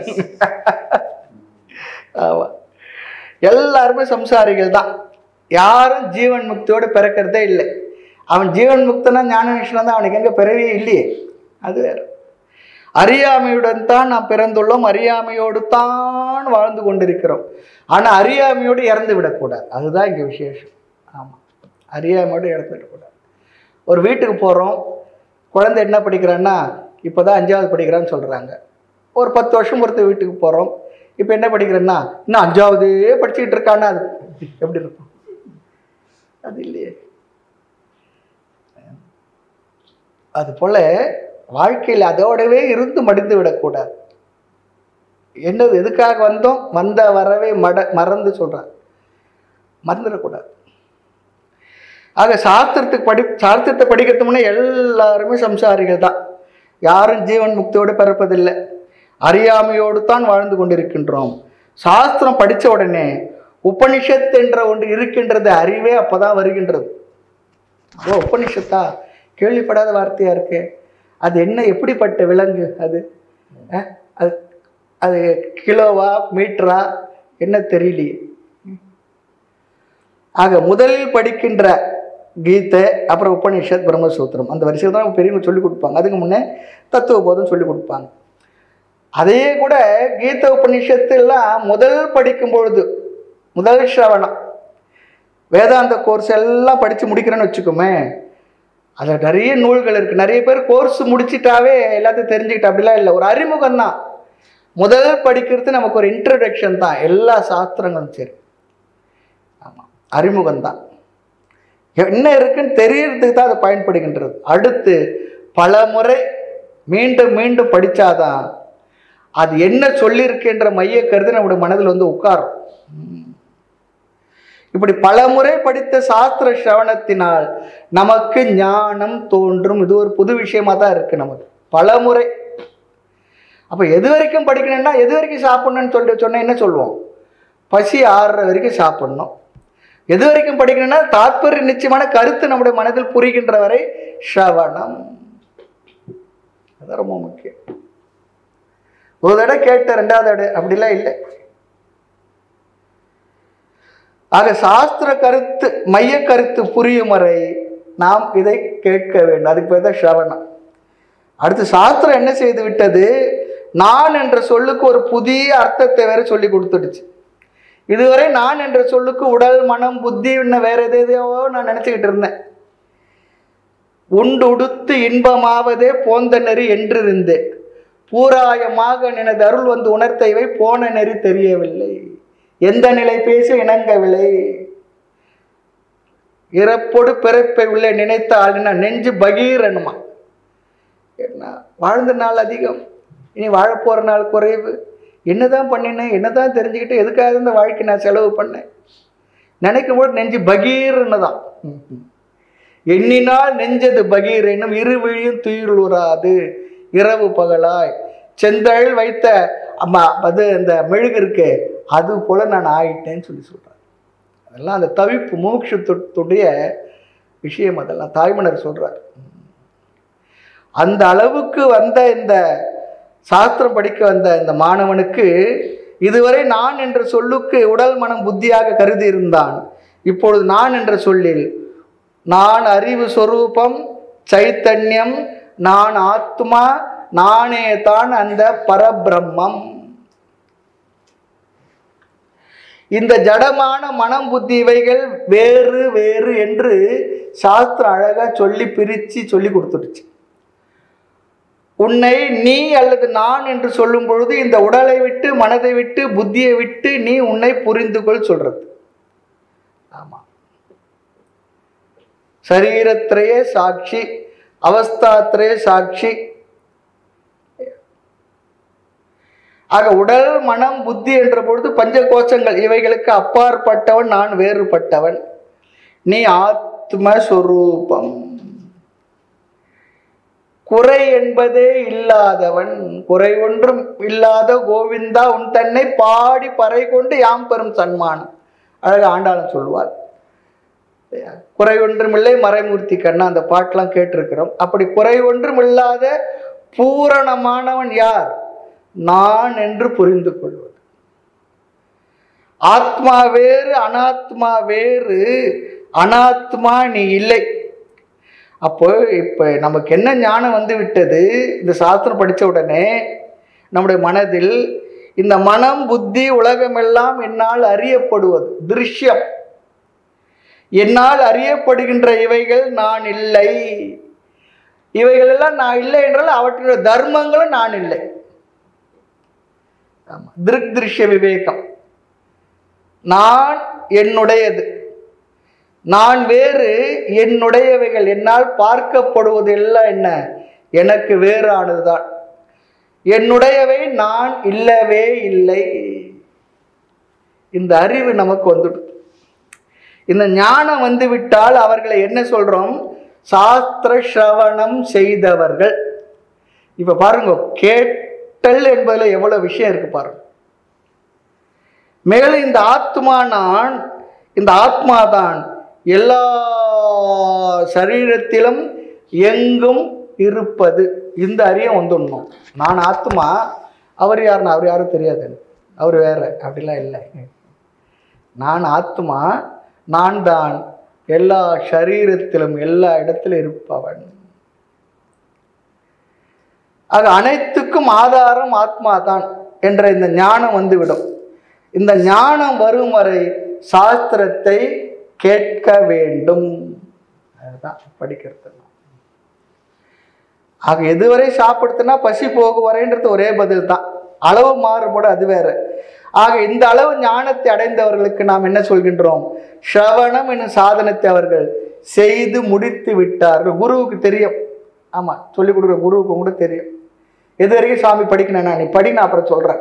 ஆமாம் எல்லாருமே சம்சாரிகள் தான் யாரும் ஜீவன் முக்தியோடு பிறக்கிறதே இல்லை அவன் ஜீவன் முக்தனா ஞான நிஷ்ணம் தான் அவனுக்கு எங்கே பிறவியே இல்லையே அது வேற அறியாமையுடன் தான் நாம் பிறந்துள்ளோம் அறியாமையோடு தான் வாழ்ந்து கொண்டிருக்கிறோம் ஆனால் அறியாமையோடு இறந்து விடக்கூடாது அதுதான் இங்கே விசேஷம் ஆமாம் அறியாமையோடு இறந்து விடக்கூடாது ஒரு வீட்டுக்கு போகிறோம் குழந்தை என்ன படிக்கிறான்னா இப்போ தான் அஞ்சாவது படிக்கிறான்னு சொல்கிறாங்க ஒரு பத்து வருஷம் பொறுத்த வீட்டுக்கு போகிறோம் இப்போ என்ன படிக்கிறேன்னா இன்னும் அஞ்சாவதே படிச்சுக்கிட்டு இருக்கான்னா அது எப்படி இருக்கும் அது இல்லையே அது போல வாழ்க்கையில் அதோடவே இருந்து மடிந்து விடக்கூடாது என்னது எதுக்காக வந்தோம் வந்த வரவே மட மறந்து சொல்கிறார் மறந்துடக்கூடாது ஆக சாஸ்திரத்துக்கு படி சாஸ்திரத்தை படிக்கிறதுக்கு முன்னே எல்லாருமே சம்சாரிகள் தான் யாரும் ஜீவன் முக்தியோடு பிறப்பதில்லை அறியாமையோடு தான் வாழ்ந்து கொண்டிருக்கின்றோம் சாஸ்திரம் படித்த உடனே உபனிஷத் என்ற ஒன்று இருக்கின்றது அறிவே அப்பதான் வருகின்றது ஓ உபனிஷத்தா கேள்விப்படாத வார்த்தையா இருக்கு அது என்ன எப்படிப்பட்ட விலங்கு அது அஹ், அது அது கிலோவா மீட்டரா என்ன தெரியலையே ஆக முதலில் படிக்கின்ற கீதை அப்புறம் உபனிஷத் பிரம்மசூத்திரம் அந்த வரிசையில் தான் பெரியவங்க சொல்லி கொடுப்பாங்க அதுக்கு முன்னே தத்துவ போதம் சொல்லி கொடுப்பாங்க அதையே கூட கீத உபனிஷத்து எல்லாம் முதல் படிக்கும் பொழுது முதல் ஸ்ரவணம் வேதாந்த கோர்ஸ் எல்லாம் படித்து முடிக்கிறேன்னு வச்சுக்கோமே அதில் நிறைய நூல்கள் இருக்குது நிறைய பேர் கோர்ஸ் முடிச்சிட்டாவே எல்லாத்தையும் தெரிஞ்சுக்கிட்ட அப்படிலாம் இல்லை ஒரு அறிமுகம் தான் முதல் படிக்கிறது நமக்கு ஒரு இன்ட்ரடக்ஷன் தான் எல்லா சாஸ்திரங்களும் சரி ஆமாம் அறிமுகம் தான் என்ன இருக்குன்னு தெரியறதுக்கு தான் அது பயன்படுகின்றது அடுத்து பல முறை மீண்டும் மீண்டும் படித்தாதான் அது என்ன சொல்லியிருக்குன்ற மைய கருத்து நம்முடைய மனதில் வந்து உட்காரும் உம். இப்படி பல முறை படித்த சாஸ்திர சிரவணத்தினால் நமக்கு ஞானம் தோன்றும் இது ஒரு புது விஷயமா தான் இருக்கு நமக்கு பல முறை அப்போ எது வரைக்கும் படிக்கணும்னா எது வரைக்கும் சாப்பிடணும்னு சொல்லிட்டு சொன்னா என்ன சொல்லுவோம் பசி ஆறுற வரைக்கும் சாப்பிடணும் எது வரைக்கும் படிக்கணும்னா தாற்பரிய நிச்சயமான கருத்து நம்முடைய மனதில் புரிகின்ற வரை ஸ்ரவணம் அது ரொம்ப முக்கியம் ஒரு தடவை கேட்ட ரெண்டாவது தடவை அப்படிலாம் இல்லை ஆக சாஸ்திர கருத்து மைய கருத்து புரியும் வரை நாம் இதை கேட்க வேண்டும் அதுக்கு பேர் தான் ஸ்ரவணம் அடுத்து சாஸ்திரம் என்ன செய்து விட்டது நான் என்ற சொல்லுக்கு ஒரு புதிய அர்த்தத்தை வேற சொல்லி கொடுத்துடுச்சு இதுவரை நான் என்ற சொல்லுக்கு உடல் மனம் புத்தி இன்னும் வேற எதையோ நான் நினச்சிக்கிட்டு இருந்தேன் உண்டு உடுத்து இன்பமாவதே போந்த நெறி என்றிருந்தேன் பூராயமாக நினது அருள் வந்து உணர்த்தைவை போன நெறி தெரியவில்லை எந்த நிலை பேச இணங்கவில்லை இறப்பொடு பிறப்பை உள்ளே நினைத்தால் என்ன நெஞ்சு பகீரணுமா என்ன வாழ்ந்த நாள் அதிகம் இனி வாழப்போகிற நாள் குறைவு என்னதான் பண்ணினேன் என்னதான் தெரிஞ்சுக்கிட்டு எதுக்காக இந்த வாழ்க்கை நான் செலவு பண்ணேன் நினைக்கும் போது நெஞ்சு பகீர்னு தான் எண்ணினால் நெஞ்சது பகீர் என்னும் இருவிழியும் துயிலுறாது இரவு பகலாய் செந்தழல் வைத்த அம்மா அது அந்த மெழுகு இருக்கு அது போல நான் ஆயிட்டேன்னு சொல்லி சொல்றார் அதெல்லாம் அந்த தவிப்பு மூக்ஷத்துடைய விஷயம் அதெல்லாம் தாய்மனர் சொல்றார் அந்த அளவுக்கு வந்த இந்த சாஸ்திரம் படிக்க வந்த இந்த மாணவனுக்கு இதுவரை நான் என்ற சொல்லுக்கு உடல் மனம் புத்தியாக கருதி இருந்தான் இப்பொழுது நான் என்ற சொல்லில் நான் அறிவு சொரூபம் சைத்தன்யம் நான் ஆத்மா நானே தான் அந்த பரபிரம்மம் இந்த ஜடமான மனம் புத்தி இவைகள் வேறு வேறு என்று சாஸ்திரம் அழகா சொல்லி பிரித்து சொல்லி கொடுத்துடுச்சு உன்னை நீ அல்லது நான் என்று சொல்லும் பொழுது இந்த உடலை விட்டு மனதை விட்டு புத்தியை விட்டு நீ உன்னை புரிந்து கொள் சொல்றது ஆமா சரீரத்திரையே சாட்சி அவஸ்தாத்திரையே சாட்சி ஆக உடல் மனம் புத்தி என்ற பொழுது பஞ்ச கோஷங்கள் இவைகளுக்கு அப்பாற்பட்டவன் நான் வேறுபட்டவன் நீ ஆத்மஸ்வரூபம் குறை என்பதே இல்லாதவன் குறை ஒன்றும் இல்லாத கோவிந்தா உன் தன்னை பாடி பறை கொண்டு யாம் பெறும் சன்மானம் அழக ஆண்டாளன் சொல்லுவார் குறை ஒன்றும் இல்லை மறைமூர்த்தி கண்ணா அந்த பாட்டெல்லாம் கேட்டிருக்கிறோம் அப்படி குறை ஒன்றும் இல்லாத பூரணமானவன் யார் நான் என்று புரிந்து கொள்வது ஆத்மா வேறு அனாத்மா வேறு அனாத்மா நீ இல்லை அப்போ இப்போ நமக்கு என்ன ஞானம் வந்து விட்டது இந்த சாஸ்திரம் படித்த உடனே நம்முடைய மனதில் இந்த மனம் புத்தி உலகமெல்லாம் என்னால் அறியப்படுவது திருஷ்யம் என்னால் அறியப்படுகின்ற இவைகள் நான் இல்லை இவைகளெல்லாம் நான் இல்லை என்றால் அவற்றினுடைய தர்மங்களும் நான் இல்லை ஆமா திருக் திருஷ்ய விவேகம் நான் என்னுடையது நான் வேறு என்னுடையவைகள் என்னால் பார்க்கப்படுவது எல்லாம் என்ன எனக்கு வேறானதுதான் என்னுடையவை நான் இல்லவே இல்லை இந்த அறிவு நமக்கு வந்துடுது இந்த ஞானம் வந்து விட்டால் அவர்களை என்ன சொல்றோம் சாஸ்திர சிரவணம் செய்தவர்கள் இப்ப பாருங்க கேட்டல் என்பதுல எவ்வளவு விஷயம் இருக்கு பாருங்க மேலும் இந்த ஆத்மா நான் இந்த ஆத்மா தான் எல்லா சரீரத்திலும் எங்கும் இருப்பது இந்த அறியம் வந்துடணும் நான் ஆத்மா அவர் யாருன்னு அவர் யாரும் தெரியாது எனக்கு. அவர் வேற அப்படிலாம் இல்லை நான் ஆத்மா நான் தான் எல்லா சரீரத்திலும் எல்லா இடத்திலும் இருப்பவன் ஆக அனைத்துக்கும் ஆதாரம் ஆத்மா தான் என்ற இந்த ஞானம் வந்துவிடும் இந்த ஞானம் வரும் வரை சாஸ்திரத்தை கேட்க வேண்டும் அதுதான் படிக்கிறது ஆக எதுவரை சாப்பிடுத்துனா பசி போகும் வரைன்றது ஒரே பதில் தான் அளவு மாறுபடும் அது வேற ஆக இந்த அளவு ஞானத்தை அடைந்தவர்களுக்கு நாம் என்ன சொல்கின்றோம் ஸ்ரவணம் என்னும் சாதனத்தை அவர்கள் செய்து முடித்து விட்டார்கள் குருவுக்கு தெரியும் ஆமா சொல்லிக் கொடுக்குற குருவுக்கு கூட தெரியும் எது வரைக்கும் சாமி படிக்கணும் நான் நீ படி நான் அப்புறம் சொல்றேன்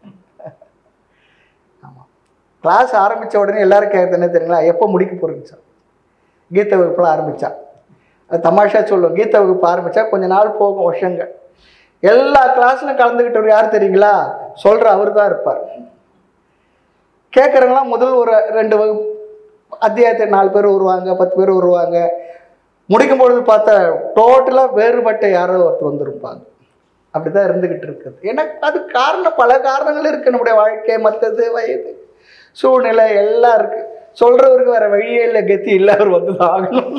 ஆமா கிளாஸ் ஆரம்பிச்ச உடனே எல்லாரும் கேட்கறது என்ன தெரியுங்களா எப்போ முடிக்க போறீங்க சார் கீத வகுப்புலாம் ஆரம்பிச்சா அது தமாஷா சொல்லும் கீத வகுப்பு ஆரம்பிச்சா கொஞ்ச நாள் போகும் வருஷங்கள் எல்லா கிளாஸ்லையும் கலந்துக்கிட்டவர் யார் தெரியுங்களா சொல்ற அவர் தான் இருப்பார் கேட்குறவங்களாம் முதல் ஒரு ரெண்டு வகுப்பு அத்தியாயத்தை நாலு பேர் வருவாங்க பத்து பேர் வருவாங்க முடிக்கும் பொழுது பார்த்தா டோட்டலாக வேறுபட்ட யாரோ ஒருத்தர் வந்திருப்பாங்க அப்படி தான் இருந்துக்கிட்டு இருக்குது எனக்கு அது காரணம் பல காரணங்கள் இருக்குது நம்முடைய வாழ்க்கை மற்றது வயது சூழ்நிலை எல்லாம் இருக்குது சொல்கிறவருக்கு வேறு வழியே இல்லை கத்தி இல்லை அவர் வந்து தான் ஆகணும்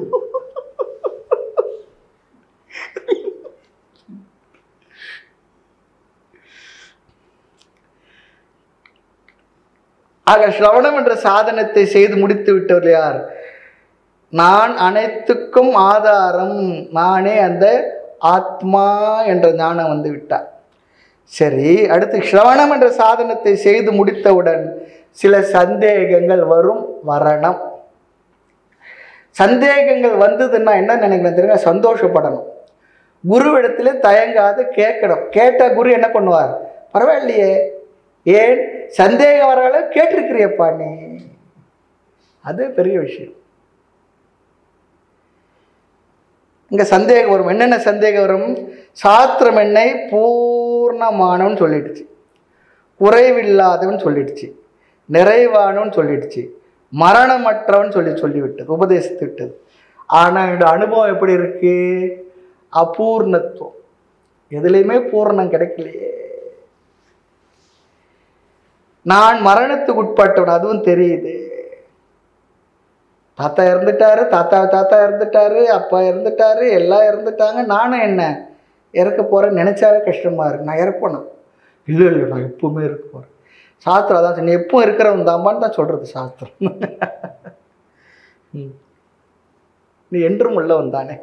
ஆக ஸ்ரவணம் என்ற சாதனத்தை செய்து முடித்து விட்டவர் யார் நான் அனைத்துக்கும் ஆதாரம் நானே அந்த ஆத்மா என்ற ஞானம் வந்து விட்டார் சரி அடுத்து ஸ்ரவணம் என்ற சாதனத்தை செய்து முடித்தவுடன் சில சந்தேகங்கள் வரும் வரணும் சந்தேகங்கள் வந்ததுன்னா என்ன நினைக்கிறேன் தெரியுங்க சந்தோஷப்படணும் குருவிடத்துல தயங்காது கேட்கணும் கேட்ட குரு என்ன பண்ணுவார் பரவாயில்லையே ஏன் சந்தேகம் வர அளவு கேட்டிருக்கிறியப்பா நீ அது பெரிய விஷயம் இங்க சந்தேகம் வரும் என்னென்ன சந்தேகம் வரும் சாஸ்திரம் என்னை பூர்ணமானவன் சொல்லிடுச்சு குறைவில்லாதவன் சொல்லிடுச்சு நிறைவானவன் சொல்லிடுச்சு மரணமற்றவன் சொல்லி சொல்லிவிட்டது உபதேசித்து விட்டது ஆனால் என்னோட அனுபவம் எப்படி இருக்கு அபூர்ணத்துவம் எதுலேயுமே பூர்ணம் கிடைக்கலையே நான் மரணத்துக்கு உட்பட்டவன் அதுவும் தெரியுது தாத்தா இறந்துட்டாரு தாத்தா தாத்தா இறந்துட்டாரு அப்பா இறந்துட்டாரு எல்லாம் இறந்துட்டாங்க நானும் என்ன இறக்க போகிறேன்னு நினச்சாவே கஷ்டமாக இருக்கு நான் இறப்பணும் இல்லை இல்லை நான் எப்பவுமே இருக்க போகிறேன் சாஸ்திரம் அதான் சொன்னேன் எப்போ இருக்கிறவன் தாம்பான்னு தான் சொல்கிறது சாஸ்திரம் ம். நீ என்றும் உள்ளவன் தானே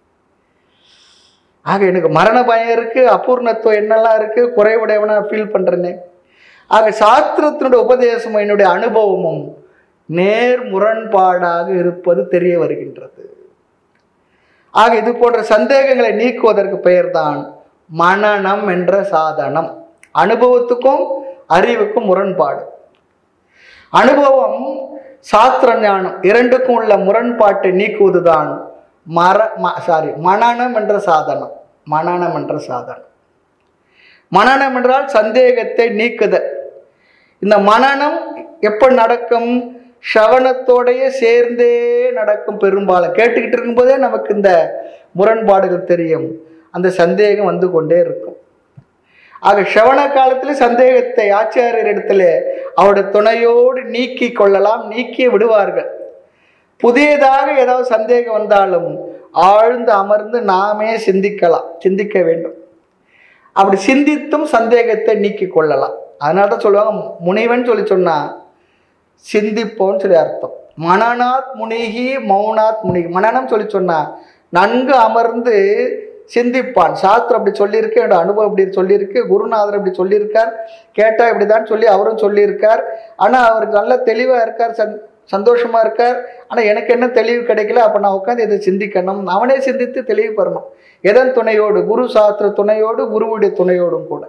ஆக எனக்கு மரண பயம் இருக்குது அபூர்ணத்துவம் என்னெல்லாம் இருக்குது குறைவுடையவனா ஃபீல் பண்ணுறேனே ஆக சாஸ்திரத்தினுடைய உபதேசமும் என்னுடைய அனுபவமும் நேர் முரண்பாடாக இருப்பது தெரிய வருகின்றது ஆக இது போன்ற சந்தேகங்களை நீக்குவதற்கு பெயர்தான் மனனம் என்ற சாதனம் அனுபவத்துக்கும் அறிவுக்கும் முரண்பாடு அனுபவம் சாஸ்திர ஞானம் இரண்டுக்கும் உள்ள முரண்பாட்டை நீக்குவதுதான் மர சாரி மனனம் என்ற சாதனம் மனனம் என்ற சாதனம் மனனம் என்றால் சந்தேகத்தை நீக்குதல் இந்த மனனம் எப்போ நடக்கும் ஷவனத்தோடைய சேர்ந்தே நடக்கும் பெரும்பாலும் கேட்டுக்கிட்டு இருக்கும்போதே நமக்கு இந்த முரண்பாடுகள் தெரியும் அந்த சந்தேகம் வந்து கொண்டே இருக்கும் ஆக ஷவண காலத்தில் சந்தேகத்தை ஆச்சாரியர் இடத்துல அவருடைய துணையோடு நீக்கி கொள்ளலாம் நீக்கி விடுவார்கள் புதியதாக ஏதாவது சந்தேகம் வந்தாலும் ஆழ்ந்து அமர்ந்து நாமே சிந்திக்கலாம் சிந்திக்க வேண்டும் அப்படி சிந்தித்தும் சந்தேகத்தை நீக்கி கொள்ளலாம் அதனால தான் சொல்லுவாங்க முனிவன் சொல்லி சொன்னா சிந்திப்போன்னு சொல்லி அர்த்தம் மனநாத் முனிகி மௌனாத் முனிகி மனனம் சொல்லி சொன்னா நன்கு அமர்ந்து சிந்திப்பான் சாஸ்திரம் அப்படி சொல்லியிருக்கு என்னோட அனுபவம் இப்படி சொல்லியிருக்கு குருநாதர் இப்படி சொல்லியிருக்கார் கேட்டால் இப்படி தான் சொல்லி அவரும் சொல்லியிருக்கார் ஆனால் அவருக்கு நல்ல தெளிவாக இருக்கார் சந் சந்தோஷமா இருக்கார் ஆனால் எனக்கு என்ன தெளிவு கிடைக்கல அப்போ நான் உட்காந்து இதை சிந்திக்கணும் அவனே சிந்தித்து தெளிவு பெறணும் எதன் துணையோடு குரு சாஸ்திர துணையோடு குருவுடைய துணையோடும் கூட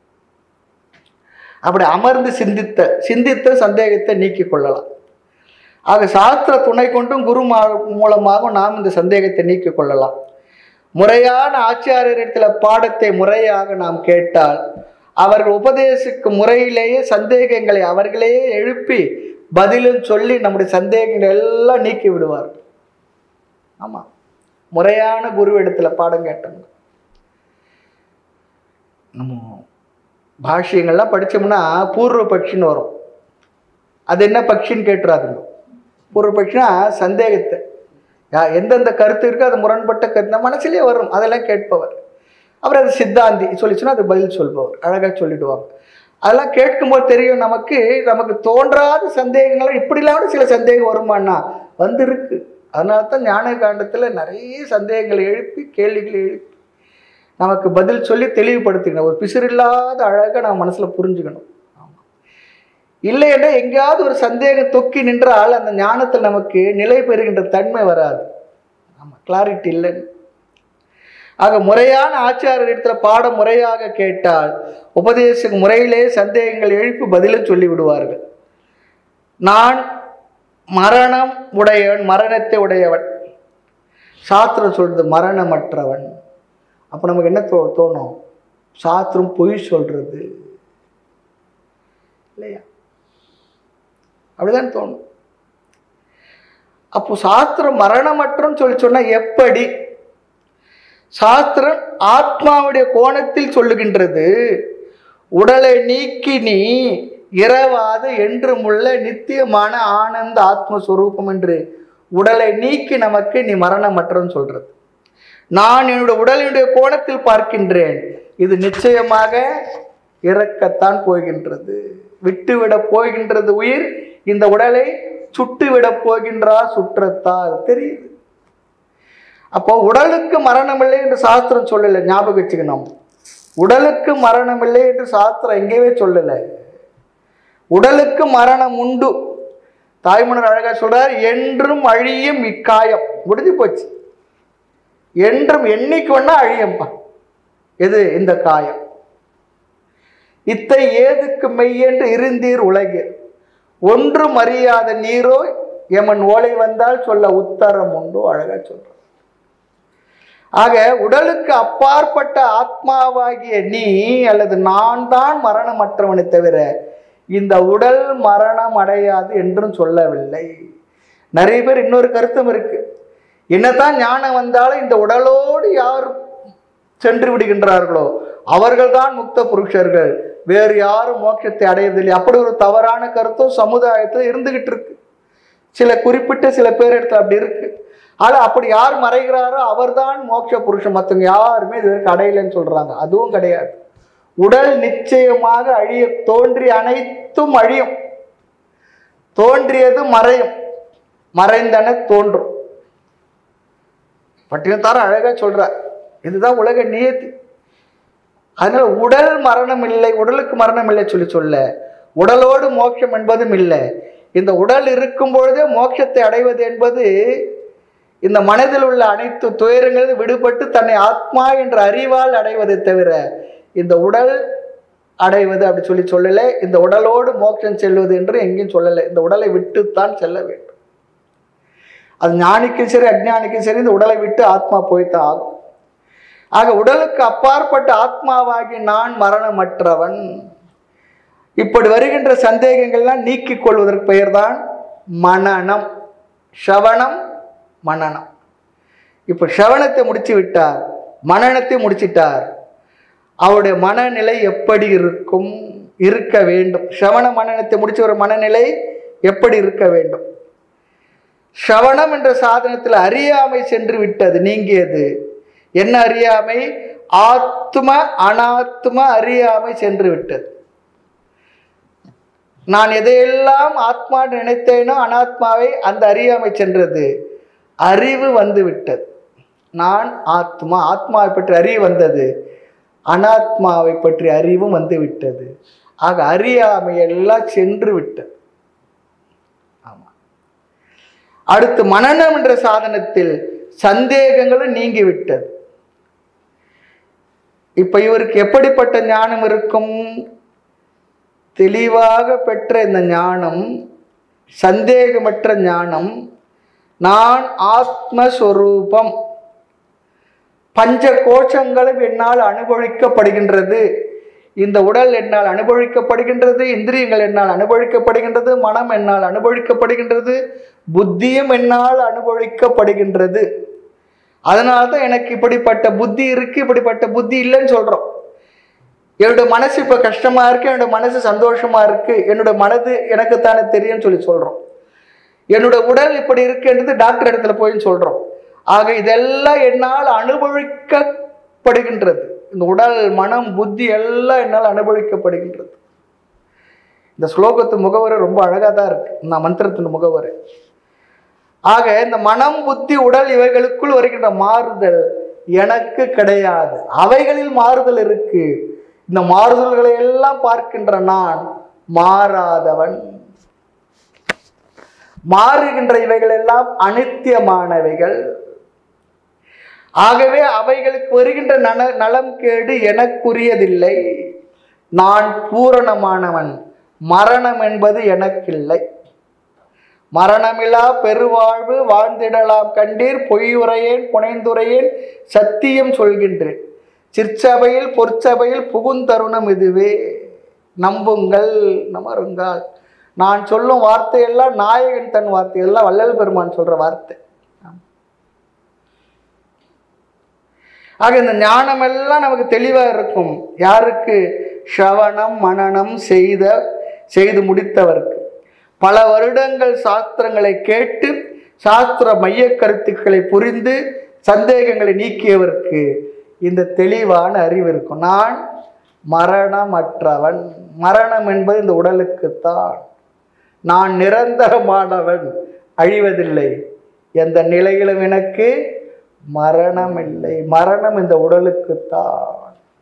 அப்படி அமர்ந்து சிந்தித்த சிந்தித்த சந்தேகத்தை நீக்கிக் கொள்ளலாம் ஆக சாஸ்திர துணை கொண்டும் குரு மா- மூலமாகவும் நாம் இந்த சந்தேகத்தை நீக்கிக் கொள்ளலாம் முறையான ஆச்சாரியரிடத்தில் பாடத்தை முறையாக நாம் கேட்டால் அவர்கள் உபதேசிக்கும் முறையிலேயே சந்தேகங்களை அவர்களே எழுப்பி பதிலும் சொல்லி நம்முடைய சந்தேகங்கள் எல்லாம் நீக்கி விடுவார்கள் ஆமாம் முறையான குரு இடத்துல பாடம் கேட்டோம்னா நம்ம பாஷ்யங்கள்லாம் படித்தோம்னா பூர்வ பட்சின்னு வரும் அது என்ன பட்சின்னு கேட்டுறாதுங்க பூர்வ பட்சினா சந்தேகத்தை யா- எந்தெந்த கருத்து இருக்கோ அது முரண்பட்ட கருத்து நம்ம மனசுலயே வரும் அதெல்லாம் கேட்பவர் அப்புறம் அது சித்தாந்தி சொல்லிச்சுன்னா அது பதில் சொல்பவர் அழகாக சொல்லிடுவாங்க அதெல்லாம் கேட்கும்போது தெரியும் நமக்கு நமக்கு தோன்றாத சந்தேகங்கள் இப்படிலாம் கூட சில சந்தேகம் வருமானா வந்திருக்கு அதனால தான் ஞான காண்டத்தில் நிறைய சந்தேகங்களை எழுப்பி கேள்விகளை எழுப்பி நமக்கு பதில் சொல்லி தெளிவுபடுத்திக்கணும் ஒரு பிசிறில்லாத அழகாக நம்ம மனசில் புரிஞ்சுக்கணும் ஆமா. இல்லை என்றால் எங்கேயாவது ஒரு சந்தேகம் தொக்கி நின்றால் அந்த ஞானத்தில் நமக்கு நிலை பெறுகின்ற தன்மை வராது ஆமாம் கிளாரிட்டி இல்லைன்னு ஆக முறையான ஆச்சாரியத்தில் பாடம் முறையாக கேட்டால் உபதேச முறையிலே சந்தேகங்கள் எழுப்பி பதிலும் சொல்லி விடுவார்கள் நான் மரணம் உடையவன் மரணத்தை உடையவன் சாஸ்திரம் சொல்றது மரணமற்றவன் அப்போ நமக்கு என்ன தோ தோணும் சாஸ்திரம் பொய் சொல்றது இல்லையா அப்படிதான் தோணும் அப்போ சாஸ்திரம் மரணமற்றம் சொல்லி சொன்னா எப்படி சாஸ்திரம் ஆத்மாவுடைய கோணத்தில் சொல்லுகின்றது உடலை நீக்கி நீ இரவாது என்றுமுள்ள நித்தியமான ஆனந்த ஆத்மஸ்வரூபம் என்று உடலை நீக்கி நமக்கு நீ மரணமற்றன்னு சொல்றது நான் என்னுடைய உடலினுடைய கோணத்தில் பார்க்கின்றேன் இது நிச்சயமாக இறக்கத்தான் போகின்றது விட்டுவிட போகின்றது உயிர் இந்த உடலை சுட்டுவிட போகின்றா சுற்றத்தால் தெரியுது அப்போ உடலுக்கு மரணமில்லை என்று சாஸ்திரம் சொல்லலை ஞாபகம் வச்சுக்கணும் உடலுக்கு மரணமில்லை என்று சாஸ்திரம் எங்கேயுமே சொல்லலை உடலுக்கு மரணம் உண்டு தாய்மன்னர் அழகா சொல்றார் என்றும் அழியும் இக்காயம் முடிஞ்சு போச்சு என்றும் என்னைக்கு வேணா அழியும்பா எது இந்த காயம் இத்தை ஏதுக்கு மெய்யென்று இருந்தீர் உலகில் ஒன்றும் அறியாத நீரோ எமன் ஓலை வந்தால் சொல்ல உத்தரம் உண்டு அழகா சொல்ற ஆக உடலுக்கு அப்பாற்பட்ட ஆத்மாவாகிய நீ அல்லது நான் தான் மரணமற்றவனை தவிர இந்த உடல் மரணம் அடையாது என்றும் சொல்லவில்லை நிறைய பேர் இன்னொரு கருத்தும் இருக்கு என்னதான் ஞானம் வந்தாலும் இந்த உடலோடு யார் சென்று விடுகின்றார்களோ அவர்கள்தான் முக்த புருஷர்கள் வேறு யாரும் மோட்சத்தை அடையவில்லை அப்படி ஒரு தவறான கருத்தும் சமுதாயத்தில் இருந்துகிட்டு இருக்கு சில குறிப்பிட்ட சில பேர் இடத்துல அப்படி இருக்கு ஆனா அப்படி யார் மறைகிறாரோ அவர்தான் மோட்ச புருஷன் மற்றவங்க யாருமே இது வரைக்கும் அடையலைன்னு சொல்றாங்க அதுவும் கிடையாது உடல் நிச்சயமாக அழிய தோன்றி அனைத்தும் அழியும் தோன்றியது மறையும் மறைந்தன தோன்றும் பட்டினத்தார அழகா சொல்றார் இதுதான் உலக நியதி அதனால உடல் மரணம் இல்லை உடலுக்கு மரணம் இல்லை சொல்லி சொல்ல உடலோடு மோட்சம் என்பதும் இல்லை இந்த உடல் இருக்கும் பொழுதே மோட்சத்தை அடைவது என்பது இந்த மனதில் உள்ள அனைத்து துயரங்களும் விடுபட்டு தன்னை ஆத்மா என்ற அறிவால் அடைவதை தவிர இந்த உடல் அடைவது அப்படி சொல்லி சொல்லலை இந்த உடலோடு மோட்சம் செல்வது என்று எங்கேயும் சொல்லலை இந்த உடலை விட்டுத்தான் செல்ல வேண்டும் அது ஞானிக்கும் சரி அஜ்ஞானிக்கும் சரி இந்த உடலை விட்டு ஆத்மா போய்த்தான் ஆகும் ஆக உடலுக்கு அப்பாற்பட்ட ஆத்மாவாகி நான் மரணமற்றவன் இப்படி வருகின்ற சந்தேகங்கள்லாம் நீக்கிக் கொள்வதற்கு பெயர்தான் மனனம் ஷவணம் மனனம் இப்போ ஷவணத்தை முடிச்சு விட்டார் மனனத்தை முடிச்சிட்டார் அவருடைய மனநிலை எப்படி இருக்கும் இருக்க வேண்டும் ஷவண மனனத்தை முடிச்ச ஒரு மனநிலை எப்படி இருக்க வேண்டும் ஷவணம் என்ற சாதனத்தில் அறியாமை சென்று விட்டது நீங்கியது என்ன அறியாமை ஆத்ம அனாத்ம அறியாமை சென்று விட்டது நான் எதையெல்லாம் ஆத்மா நினைத்தேனோ அனாத்மாவை அந்த அறியாமை சென்றது அறிவு வந்து விட்டது நான் ஆத்மா ஆத்மாவை பற்றி அறிவு வந்தது அனாத்மாவை பற்றி அறிவும் வந்து விட்டது ஆக அறியாமை எல்லாம் சென்று விட்டது ஆமா அடுத்து மனநம் என்ற சாதனத்தில் சந்தேகங்களும் நீங்கிவிட்டது இப்ப இவருக்கு எப்படிப்பட்ட ஞானம் இருக்கும் தெளிவாக பெற்ற இந்த ஞானம் சந்தேகமற்ற ஞானம் நான் ஆத்மஸ்வரூபம் பஞ்ச கோஷங்களும் என்னால் அனுபவிக்கப்படுகின்றது இந்த உடல் என்னால் அனுபவிக்கப்படுகின்றது இந்திரியங்கள் என்னால் அனுபவிக்கப்படுகின்றது மனம் என்னால் அனுபவிக்கப்படுகின்றது புத்தியும் என்னால் அனுபவிக்கப்படுகின்றது அதனால தான் எனக்கு இப்படிப்பட்ட புத்தி இருக்கு இப்படிப்பட்ட புத்தி இல்லைன்னு சொல்றோம் என்னோட மனசு இப்போ கஷ்டமா இருக்கு என்னோட மனசு சந்தோஷமா இருக்கு என்னோட மனது எனக்குத்தானே தெரியும்னு சொல்லி சொல்றோம் என்னோட உடல் இப்படி இருக்குன்றது டாக்டர் இடத்துல போய் சொல்றோம் ஆக இதெல்லாம் என்னால் அனுபவிக்கப்படுகின்றது இந்த உடல் மனம் புத்தி எல்லாம் என்னால் அனுபவிக்கப்படுகின்றது இந்த ஸ்லோகத்து முகவரை ரொம்ப அழகா தான் இருக்கு இந்த மந்திரத்தின் முகவரை ஆக இந்த மனம் புத்தி உடல் இவைகளுக்குள் வருகின்ற மாறுதல் எனக்கு கிடையாது அவைகளில் மாறுதல் இருக்கு இந்த மாறுதல்களை எல்லாம் பார்க்கின்ற நான் மாறாதவன் மாறுகின்ற இவைகள் எல்லாம் அனித்தியமானவைகள் ஆகவே அவைகளுக்கு வருகின்ற நல நலம் கேடு எனக்குரியதில்லை நான் பூரணமானவன் மரணம் என்பது எனக்கில்லை மரணமிலா பெருவாழ்வு வாழ்ந்திடலாம் கண்டீர் பொய்யுரையேன் புனைந்துரையேன் சத்தியம் சொல்கின்றேன் சிற்சபையில் பொற்சபையில் புகுந்தருணம் இதுவே நம்புங்கள் நமருங்கள் நான் சொல்லும் வார்த்தையெல்லாம் நாயகன் தன் வார்த்தையெல்லாம் வள்ளல் பெருமான் சொல்ற வார்த்தை ஆக இந்த ஞானமெல்லாம் நமக்கு தெளிவாக இருக்கும் யாருக்கு ஸ்ரவணம் மனனம் செய்த செய்து முடித்தவருக்கு பல வருடங்கள் சாஸ்திரங்களை கேட்டு சாஸ்திர மைய கருத்துக்களை புரிந்து சந்தேகங்களை நீக்கியவருக்கு இந்த தெளிவான அறிவு இருக்கும் நான் மரணமற்றவன் மரணம் என்பது இந்த உடலுக்குத்தான் நான் நிரந்தரமானவன் அழிவதில்லை எந்த நிலையிலும் எனக்கு மரணம் இல்லை மரணம் இந்த உடலுக்குத்தான்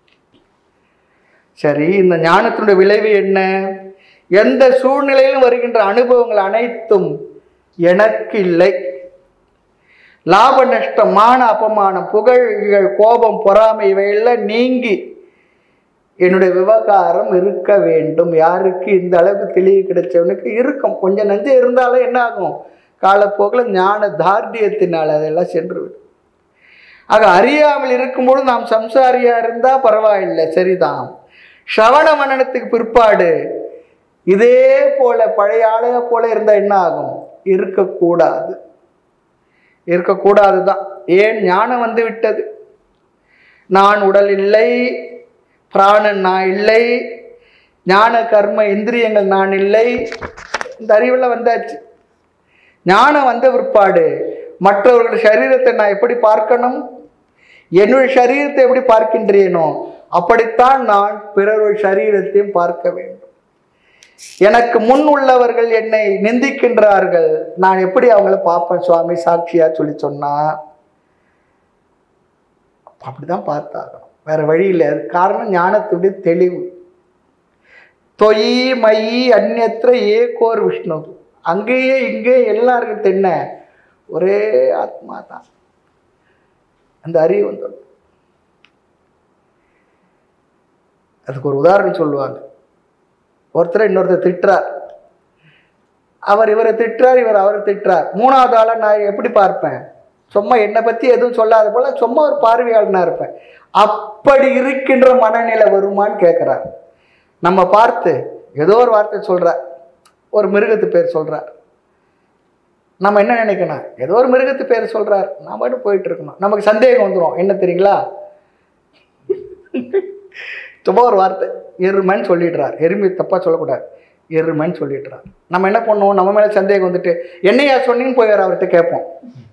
சரி இந்த ஞானத்தினுடைய விளைவு என்ன எந்த சூழ்நிலையிலும் வருகின்ற அனுபவங்கள் அனைத்தும் எனக்கு இல்லை லாப நஷ்டம் மான அபமானம் புகழ் இகழ், கோபம் பொறாமை இவையெல்லாம் நீங்கி என்னுடைய விவகாரம் இருக்க வேண்டும் யாருக்கு இந்த அளவுக்கு தெளிவு கிடைச்சவனுக்கு இருக்கும் கொஞ்சம் நஞ்சம் இருந்தாலும் என்ன ஆகும் காலப்போக்கில் ஞான தார்டியத்தினால் அதெல்லாம் சென்று விடும் ஆக அறியாமல் இருக்கும்போது நாம் சம்சாரியா இருந்தா பரவாயில்லை சரிதான் ஸ்ரவண மனனத்துக்கு பிற்பாடு இதே போல பழைய ஆளுக போல இருந்தா என்ன ஆகும் இருக்கக்கூடாது இருக்கக்கூடாது தான் ஏன் ஞானம் வந்து விட்டது நான் உடல் இல்லை பிராணன் நான் இல்லை ஞான கர்ம இந்திரியங்கள் நான் இல்லை இந்த அறிவில் வந்தாச்சு ஞானம் வந்த பிற்பாடு மற்றவர்கள் சரீரத்தை நான் எப்படி பார்க்கணும் என்னுடைய சரீரத்தை எப்படி பார்க்கின்றேனோ அப்படித்தான் நான் பிறருடைய சரீரத்தையும் பார்க்க வேண்டும் எனக்கு முன் உள்ளவர்கள் என்னை நிந்திக்கின்றார்கள் நான் எப்படி அவங்கள பார்ப்பேன் சுவாமி சாட்சியா சொல்லி சொன்னா அப்படிதான் பார்த்தாகணும் வேற வழி இல்லை அது காரணம் ஞானத்துடைய தெளிவு தொயி மயி அந்நத்திர ஏகோர் விஷ்ணு அங்கேயே இங்கே எல்லாருக்கும் தென்ன ஒரே ஆத்மா தான் அந்த அறிவு வந்துடும் அதுக்கு ஒரு உதாரணம் சொல்லுவாங்க ஒருத்தர் இன்னொருத்தர் திட்டுறார் அவர் இவரை திட்டுறார் இவர் அவரை திட்டுறார் மூணாவது ஆளை நான் எப்படி பார்ப்பேன் சும்மா என்னை பற்றி எதுவும் சொல்லாத போல சும்மா ஒரு பார்வையாளனாக இருப்பேன் அப்படி இருக்கின்ற மனநிலை வருமான்னு கேட்குறார் நம்ம பார்த்து ஏதோ ஒரு வார்த்தை சொல்கிறார் ஒரு மிருகத்து பேர் சொல்கிறார் நம்ம என்ன நினைக்கணும் ஏதோ ஒரு மிருகத்து பேர் சொல்கிறார் நான் பாட்டு போயிட்டு இருக்கணும் நமக்கு சந்தேகம் வந்துடும் என்ன தெரியுங்களா சும்மா ஒரு வார்த்தை எருமைன்னு சொல்லிடுறார் எருமை தப்பாக சொல்லக்கூடாது எருமைன்னு சொல்லிடுறார் நம்ம என்ன பண்ணுவோம் நம்ம மேலே சந்தேகம் வந்துட்டு என்னையா சொன்னீங்கன்னு போய் வேறு அவர்கிட்ட கேட்போம்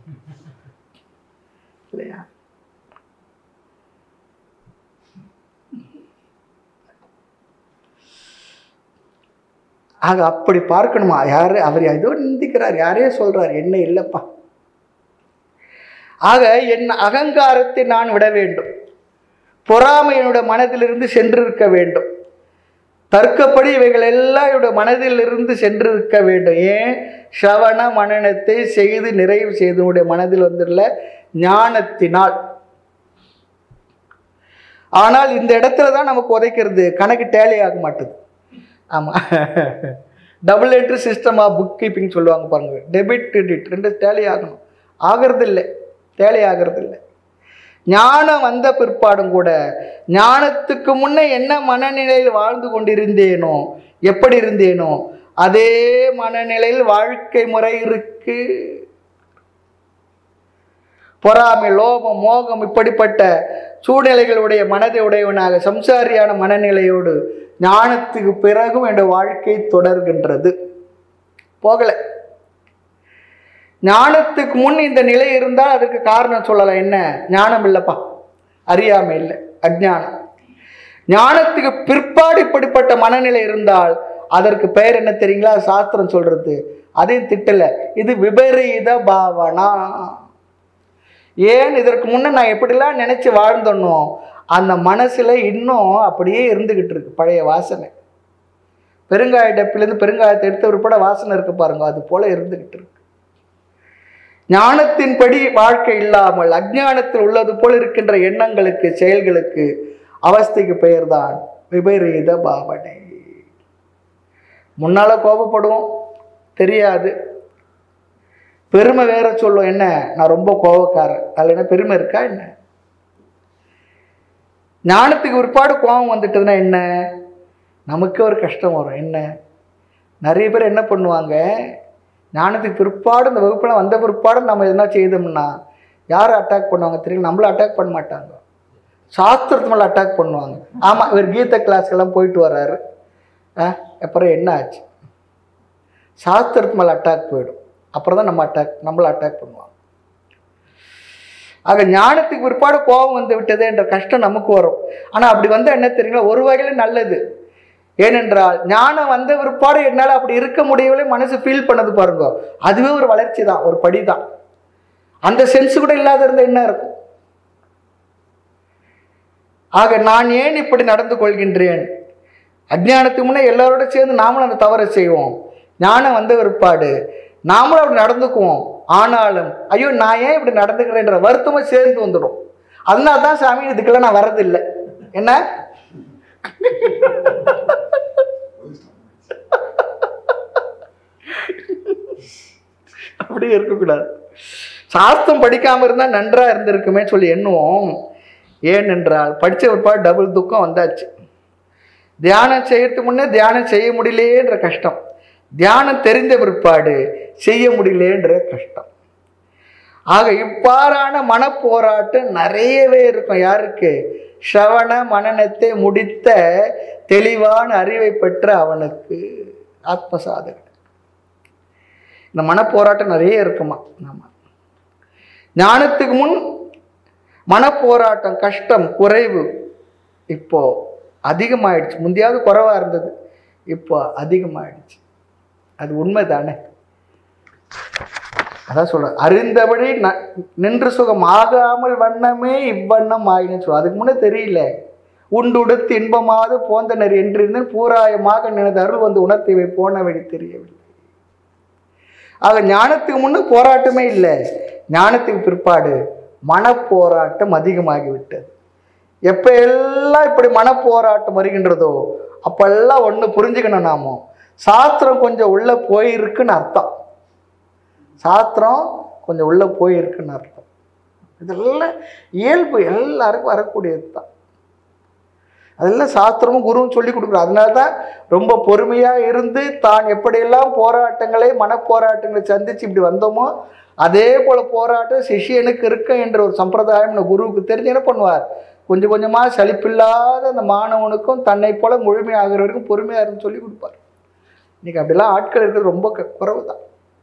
இல்லையா ஆக அப்படி பார்க்கணுமா யாரு அவர் ஏதோ நிந்திக்கிறார் யாரையோ சொல்றார் என்ன இல்லைப்பா ஆக என் அகங்காரத்தை நான் விட வேண்டும் பொறாமை என்னோட மனதிலிருந்து சென்றிருக்க வேண்டும் தர்க்கப்படி இவைகள் எல்லாம் என்னோட மனதிலிருந்து சென்றிருக்க வேண்டும் ஏன் ஸ்ரவண மனனத்தை செய்து நிறைவு செய்தனுடைய மனதில் வந்துள்ள ஞானத்தினால் ஆனால் இந்த இடத்துல தான் நமக்கு உதைக்கிறது கணக்கு டேலி ஆக மாட்டுது ஆமாம் double entry system of book keeping சொல்லுவாங்க பாருங்க டெபிட் கிரெடிட் ரெண்டு டேலி ஆகணும் ஆகிறது இல்லை டேலி ஆகிறது இல்லை ஞானம் வந்த பிற்பாடும் கூட ஞானத்துக்கு முன்னே என்ன மனநிலையில் வாழ்ந்து கொண்டிருந்தேனோ எப்படி இருந்தேனோ அதே மனநிலையில் வாழ்க்கை முறை இருக்கு பொறாமை லோபம் மோகம் இப்படிப்பட்ட சூழ்நிலைகளுடைய மனதை உடையவனாக சம்சாரியான மனநிலையோடு ஞானத்துக்கு பிறகும் என்ற வாழ்க்கை தொடர்கின்றது போகலை ஞானத்துக்கு முன் இந்த நிலை இருந்தால் அதுக்கு காரணம் சொல்லலாம் என்ன ஞானம் இல்லைப்பா அறியாமை இல்லை அஜ்ஞானம் ஞானத்துக்கு பிற்பாடு இப்படிப்பட்ட மனநிலை இருந்தால் அதற்கு பெயர் என்ன தெரியுங்களா சாஸ்திரம் சொல்றது அதையும் திட்டல இது விபரீத பாவனா ஏன் இதற்கு முன்னே நான் எப்படிலாம் நினைச்சு வாழ்ந்தனோ அந்த மனசுல இன்னும் அப்படியே இருந்துகிட்டு இருக்கு பழைய வாசனை பெருங்காய டப்பிலேருந்து பெருங்காயத்தை எடுத்த உட்பட வாசனை இருக்கு பாருங்க அது போல இருந்துகிட்டு இருக்கு ஞானத்தின்படி வாழ்க்கை இல்லாமல் அஜ்ஞானத்தில் உள்ளது போல் இருக்கின்ற எண்ணங்களுக்கு செயல்களுக்கு அவஸ்தைக்கு பெயர்தான் விபரீத பாவனை முன்னால கோபப்படுவோம் தெரியாது பெருமை வேற சொல்லும் என்ன நான் ரொம்ப கோபக்காரன் அதில் என்ன பெருமை இருக்கா என்ன ஞானத்துக்கு பிற்பாடு கோபம் வந்துட்டதுன்னா என்ன நமக்கு ஒரு கஷ்டம் வரும் என்ன நிறைய பேர் என்ன பண்ணுவாங்க ஞானத்துக்கு பிற்பாடு இந்த வகுப்பில் வந்த பிற்பாடு நம்ம எதனா செய்தோம்னா யாரை அட்டாக் பண்ணுவாங்க தெரியும் நம்மள அட்டாக் பண்ண மாட்டாங்க சாஸ்திரத்து மேலே அட்டாக் பண்ணுவாங்க ஆமாம் இவர் கீத கிளாஸ்க்கெல்லாம் போயிட்டு வர்றாரு ஆ அப்புறம் என்ன ஆச்சு சாஸ்திரத்து மேலே அட்டாக் போயிடும் அப்புறம் தான் நம்ம அட்டாக் நம்மளை அட்டாக் பண்ணுவாங்க ஆக ஞானத்துக்கு பிற்பாடு கோபம் வந்து விட்டது என்ற கஷ்டம் நமக்கு வரும் ஆனால் அப்படி வந்தால் என்ன தெரியுங்களா ஒரு வகையில் நல்லது ஏனென்றால் ஞானம் வந்த பிற்பாடு என்னால் அப்படி இருக்க முடியவில்லை மனசு ஃபீல் பண்ணது பாருங்க அதுவே ஒரு வளர்ச்சி தான் ஒரு படி தான் அந்த சென்ஸ் கூட இல்லாத இருந்தா என்ன இருக்கும் ஆக நான் ஏன் இப்படி நடந்து கொள்கின்றேன் அஜ்ஞானத்துக்கு முன்னே எல்லாரோட சேர்ந்து நாமளும் அந்த தவறை செய்வோம் ஞானம் வந்த பிற்பாடு நாமளும் அப்படி நடந்துக்குவோம் ஆனாலும் ஐயோ நான் ஏன் இப்படி நடந்துக்கிறேன்ற வருத்தமும் சேர்ந்து வந்துடும் அதனால தான் சாமி இதுக்கெல்லாம் நான் வர்றதில்லை என்ன அப்படி இருக்கக்கூடாது சாஸ்திரம் படிக்காம இருந்தால் நன்றா இருந்திருக்குமே சொல்லி எண்ணுவோம் ஏனென்றால் படிச்ச பிற்பாடு டபுள் துக்கம் வந்தாச்சு தியானம் செய்யறதுக்கு முன்னே தியானம் செய்ய முடியலையேன்ற கஷ்டம் தியானம் தெரிந்த பிற்பாடு செய்ய முடியலேன்ற கஷ்டம் ஆக இவ்வாறான மனப்போராட்டம் நிறையவே இருக்கும் யாருக்கு ஸ்ரவண மனனத்தை முடித்த தெளிவான அறிவை பெற்ற அவனுக்கு ஆத்ம சாதகன் இந்த மனப்போராட்டம் நிறைய இருக்குமா ஆமா ஞானத்துக்கு முன் மனப்போராட்டம் கஷ்டம் குறைவு இப்போ அதிகமாயிடுச்சு முந்தையாவது குறைவா இருந்தது இப்போ அதிகமாயிடுச்சு அது உண்மை தானே அதான் சொல்ற அறிந்தபடி ந- நின்று சுகம் ஆகாமல் வண்ணமே இவ்வண்ணம் ஆயின்னு சொல்ல அதுக்கு முன்னே தெரியல உண்டுடுத்து இன்பமாவது போந்தனர் என்றிருந்தேன் பூராயமாக நினைந்த அருள் வந்து உணர்த்திவை போன வழி தெரியவில்லை ஆக ஞானத்துக்கு முன்னே போராட்டமே இல்லை ஞானத்துக்கு பிற்பாடு மனப்போராட்டம் அதிகமாகிவிட்டது எப்போ எல்லாம் இப்படி மனப்போராட்டம் வருகின்றதோ அப்பெல்லாம் ஒன்று புரிஞ்சுக்கணும் நாமோ சாஸ்திரம் கொஞ்சம் உள்ளே போயிருக்குன்னு அர்த்தம் சாஸ்திரம் கொஞ்சம் உள்ளே போயிருக்குன்னு அர்த்தம் இதெல்லாம் இயல்பு எல்லாருக்கும் வரக்கூடியது தான் அதெல்லாம் சாஸ்திரமும் குருவும் சொல்லி கொடுக்குறோம் அதனால தான் ரொம்ப பொறுமையாக இருந்து தான் எப்படியெல்லாம் போராட்டங்களை மனப்போராட்டங்களை சந்திச்சு இப்படி வந்தோமோ அதே போல் போராட்டம் சிஷியனுக்கு இருக்க என்ற ஒரு சம்பிரதாயம் நம்ம குருவுக்கு தெரிஞ்சு என்ன பண்ணுவார் கொஞ்சம் கொஞ்சமாக சலிப்பில்லாத அந்த மாணவனுக்கும் தன்னை போல முழுமையாகிற வரைக்கும் பொறுமையாக இருந்து சொல்லி கொடுப்பார் இன்னைக்கு அப்படிலாம் ஆட்கள் இருக்கிறது ரொம்ப க- குறைவு தான்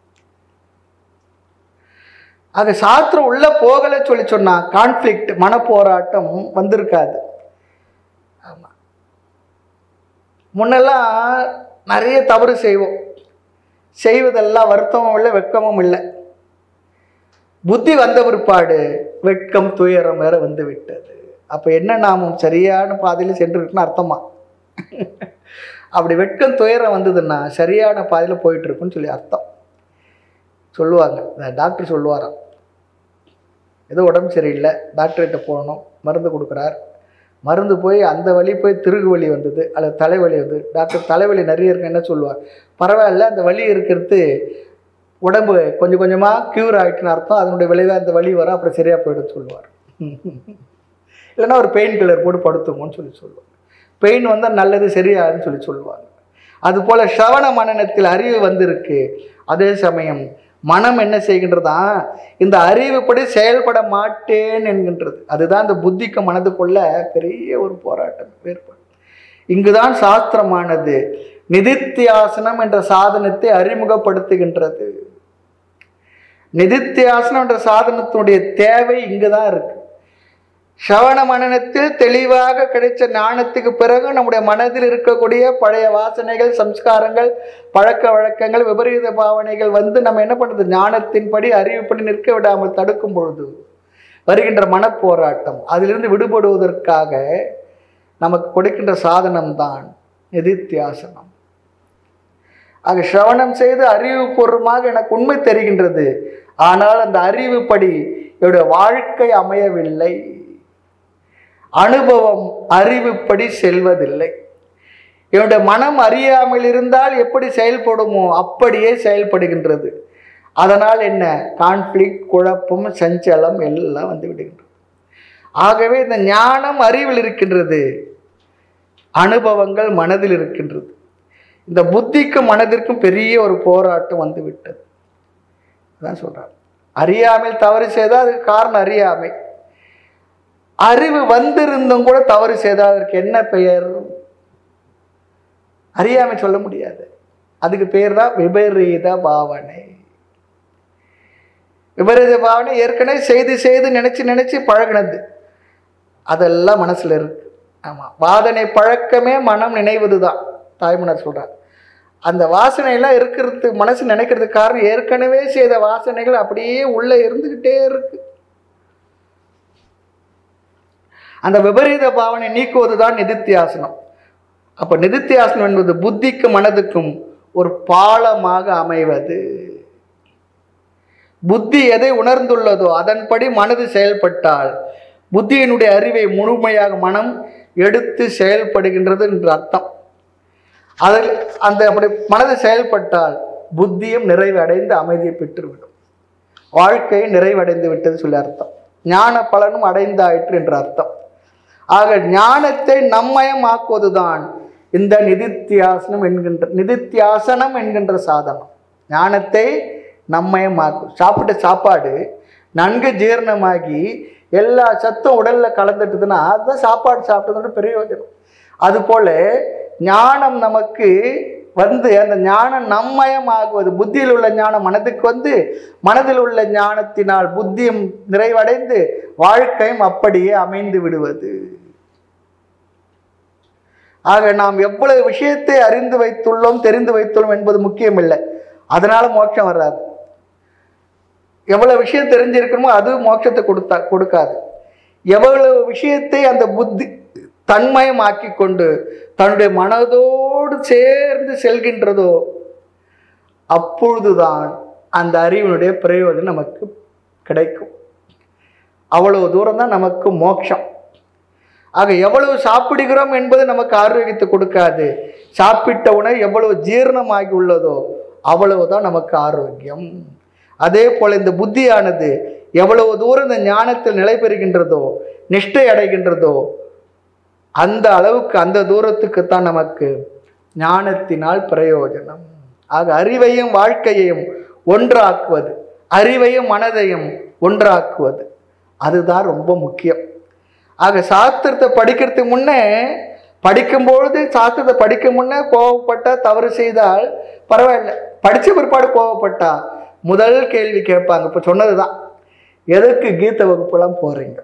அது சாஸ்திரம் உள்ள போகலை சொல்லி சொன்னா கான்ஃப்ளிக்ட் மனப்போராட்டம் வந்திருக்காது ஆமா முன்னெல்லாம் நிறைய தவறு செய்வோம் செய்வதெல்லாம் வருத்தமும் இல்லை வெட்கமும் இல்லை புத்தி வந்த பிற்பாடு வெட்கம் துயரம் வேற வந்து விட்டது அப்போ என்ன நாமும் சரியான பாதையில் சென்றிருக்குன்னு அர்த்தமா அப்படி வெட்கம் துயரம் வந்ததுன்னா சரியான பாதையில் போயிட்டு இருக்குன்னு சொல்லி அர்த்தம் சொல்லுவாங்க இந்த டாக்டர் சொல்லுவாராம் ஏதோ உடம்பு சரியில்லை டாக்டர்கிட்ட போகணும் மருந்து கொடுக்குறார் மருந்து போய் அந்த வழி போய் திருகு வலி வந்தது அல்லது தலைவலி வந்தது டாக்டர் தலைவலி நிறைய இருக்கு என்ன சொல்லுவார் பரவாயில்ல அந்த வலி இருக்கிறது உடம்பு கொஞ்சம் கொஞ்சமாக க்யூர் ஆகிட்டுன்னு அர்த்தம் அதனுடைய விளைவாக அந்த வலி வரும் அப்புறம் சரியாக போயிடும் சொல்லுவார் இல்லைன்னா ஒரு பெயின் கில்லர் போட்டு படுத்துங்கன்னு சொல்லி சொல்லுவாங்க பெயின் வந்தால் நல்லது சரியாகுன்னு சொல்லி சொல்லுவாங்க அதுபோல் ஸ்ரவண மனநத்தில் அறிவு வந்திருக்கு அதே சமயம் மனம் என்ன செய்கின்றதா இந்த அறிவுப்படி செயல்பட மாட்டேன் என்கின்றது அதுதான் இந்த புத்திக்கு மனதுக்குள்ள பெரிய ஒரு போராட்டம் வேறுபாடு இங்குதான் சாஸ்திரமானது நிதித்தியாசனம் என்ற சாதனத்தை அறிமுகப்படுத்துகின்றது நிதித்தியாசனம் என்ற சாதனத்தினுடைய தேவை இங்குதான் இருக்கு சவண மனநத்தில் தெளிவாக கிடைச்ச ஞானத்துக்கு பிறகு நம்முடைய மனதில் இருக்கக்கூடிய பழைய வாசனைகள் சம்ஸ்காரங்கள் பழக்க வழக்கங்கள் விபரீத பாவனைகள் வந்து நம்ம என்ன பண்ணுறது ஞானத்தின்படி அறிவுப்படி நிற்க விடாமல் தடுக்கும் பொழுது வருகின்ற மனப்போராட்டம் அதிலிருந்து விடுபடுவதற்காக நமக்கு கொடுக்கின்ற சாதனம்தான் நிதித்தியாசனம் ஆக சிரவணம் செய்து அறிவுபூர்வமாக எனக்கு உண்மை தெரிகின்றது ஆனால் அந்த அறிவுப்படி என்னுடைய வாழ்க்கை அமையவில்லை அனுபவம் அறிவுப்படி செல்வதில்லை என்னுடைய மனம் அறியாமல் இருந்தால் எப்படி செயல்படுமோ அப்படியே செயல்படுகின்றது அதனால் என்ன கான்ஃப்ளிக் குழப்பம் சஞ்சலம் எல்லாம் வந்து விடுகின்றது ஆகவே இந்த ஞானம் அறிவில் இருக்கின்றது அனுபவங்கள் மனதில் இருக்கின்றது இந்த புத்திக்கும் மனதிற்கும் பெரிய ஒரு போராட்டம் வந்து விட்டது அதான் சொல்றார் அறியாமல் தவறு செய்தால் அதுக்கு காரணம் அறியாமை அறிவு வந்திருந்தும் கூட தவறு செய்தால் அதற்கு என்ன பெயர் அறியாமை சொல்ல முடியாது அதுக்கு பேர் தான் விபரீத பாவனை விபரீத பாவனை ஏற்கனவே செய்து செய்து நினைச்சு நினைச்சு பழகினது அதெல்லாம் மனசுல இருக்கு ஆமா வாதனை பழக்கமே மனம் நினைவது தான் தாய்மனர் சொல்றார் அந்த வாசனையெல்லாம் இருக்கிறது மனசு நினைக்கிறதுக்கு காரணம் ஏற்கனவே செய்த வாசனைகள் அப்படியே உள்ள இருந்துகிட்டே இருக்கு அந்த விபரீத பாவனை நீக்குவது தான் நிதித்தியாசனம் அப்ப நிதித்தியாசனம் என்பது புத்திக்கும் மனதுக்கும் ஒரு பாலமாக அமைவது புத்தி எதை உணர்ந்துள்ளதோ அதன்படி மனது செயல்பட்டால் புத்தியினுடைய அறிவை முழுமையாக மனம் எடுத்து செயல்படுகின்றது என்று அர்த்தம் அதில் அந்த அப்படி மனது செயல்பட்டால் புத்தியும் நிறைவடைந்து அமைதியை பெற்றுவிடும் வாழ்க்கை நிறைவடைந்து விட்டது சொல்லி அர்த்தம் ஞான பலனும் அடைந்தாயிற்று என்று அர்த்தம் ஆக ஞானத்தை நம்மயமாக்குவதுதான் இந்த நிதித்தியாசனம் என்கின்ற நிதித்தியாசனம் என்கின்ற சாதனம் ஞானத்தை நம்மயமாக்கும் சாப்பிட்ட சாப்பாடு நன்கு ஜீரணமாகி எல்லா சத்தும் உடல்ல கலந்துட்டுதுன்னா அதுதான் சாப்பாடு சாப்பிட்டதோட பிரயோஜனம் அதுபோல ஞானம் நமக்கு வந்து அந்த ஞானம் நம்மயமாகுவது புத்தியில் உள்ள ஞானம் மனதுக்கு வந்து மனதில் உள்ள ஞானத்தினால் புத்தியும் நிறைவடைந்து வாழ்க்கையும் அப்படியே அமைந்து விடுவது ஆக நாம் எவ்வளவு விஷயத்தை அறிந்து வைத்துள்ளோம் தெரிந்து வைத்துள்ளோம் என்பது முக்கியமில்லை அதனால மோட்சம் வராது எவ்வளவு விஷயம் தெரிஞ்சிருக்கணுமோ அது மோட்சத்தை கொடுத்தா கொடுக்காது எவ்வளவு விஷயத்தை அந்த புத்தி தன்மயமாக்கி கொண்டு தன்னுடைய மனதோடு சேர்ந்து செல்கின்றதோ அப்பொழுதுதான் அந்த அறிவினுடைய பிரயோஜனம் நமக்கு கிடைக்கும் அவ்வளவு தூரம் தான் நமக்கு மோட்சம் ஆக எவ்வளவு சாப்பிடுகிறோம் என்பது நமக்கு ஆரோக்கியத்தை கொடுக்காது சாப்பிட்ட உணவு எவ்வளவு ஜீரணமாகி உள்ளதோ அவ்வளவுதான் நமக்கு ஆரோக்கியம் அதே போல இந்த புத்தியானது எவ்வளவு தூரம் இந்த ஞானத்தில் நிலை பெறுகின்றதோ நிஷ்டை அடைகின்றதோ அந்த அளவுக்கு அந்த தூரத்துக்கு தான் நமக்கு ஞானத்தினால் பிரயோஜனம் ஆக அறிவையும் வாழ்க்கையையும் ஒன்றாக்குவது அறிவையும் மனதையும் ஒன்றாக்குவது அதுதான் ரொம்ப முக்கியம் ஆக சாஸ்திரத்தை படிக்கிறதுக்கு முன்னே படிக்கும்பொழுது சாஸ்திரத்தை படிக்க முன்னே கோவப்பட்டா தவறு செய்தால் பரவாயில்ல படித்த பிற்பாடு கோவப்பட்டா முதல் கேள்வி கேட்பாங்க இப்போ சொன்னது தான் எதுக்கு கீத வகுப்புலாம் போகிறீங்க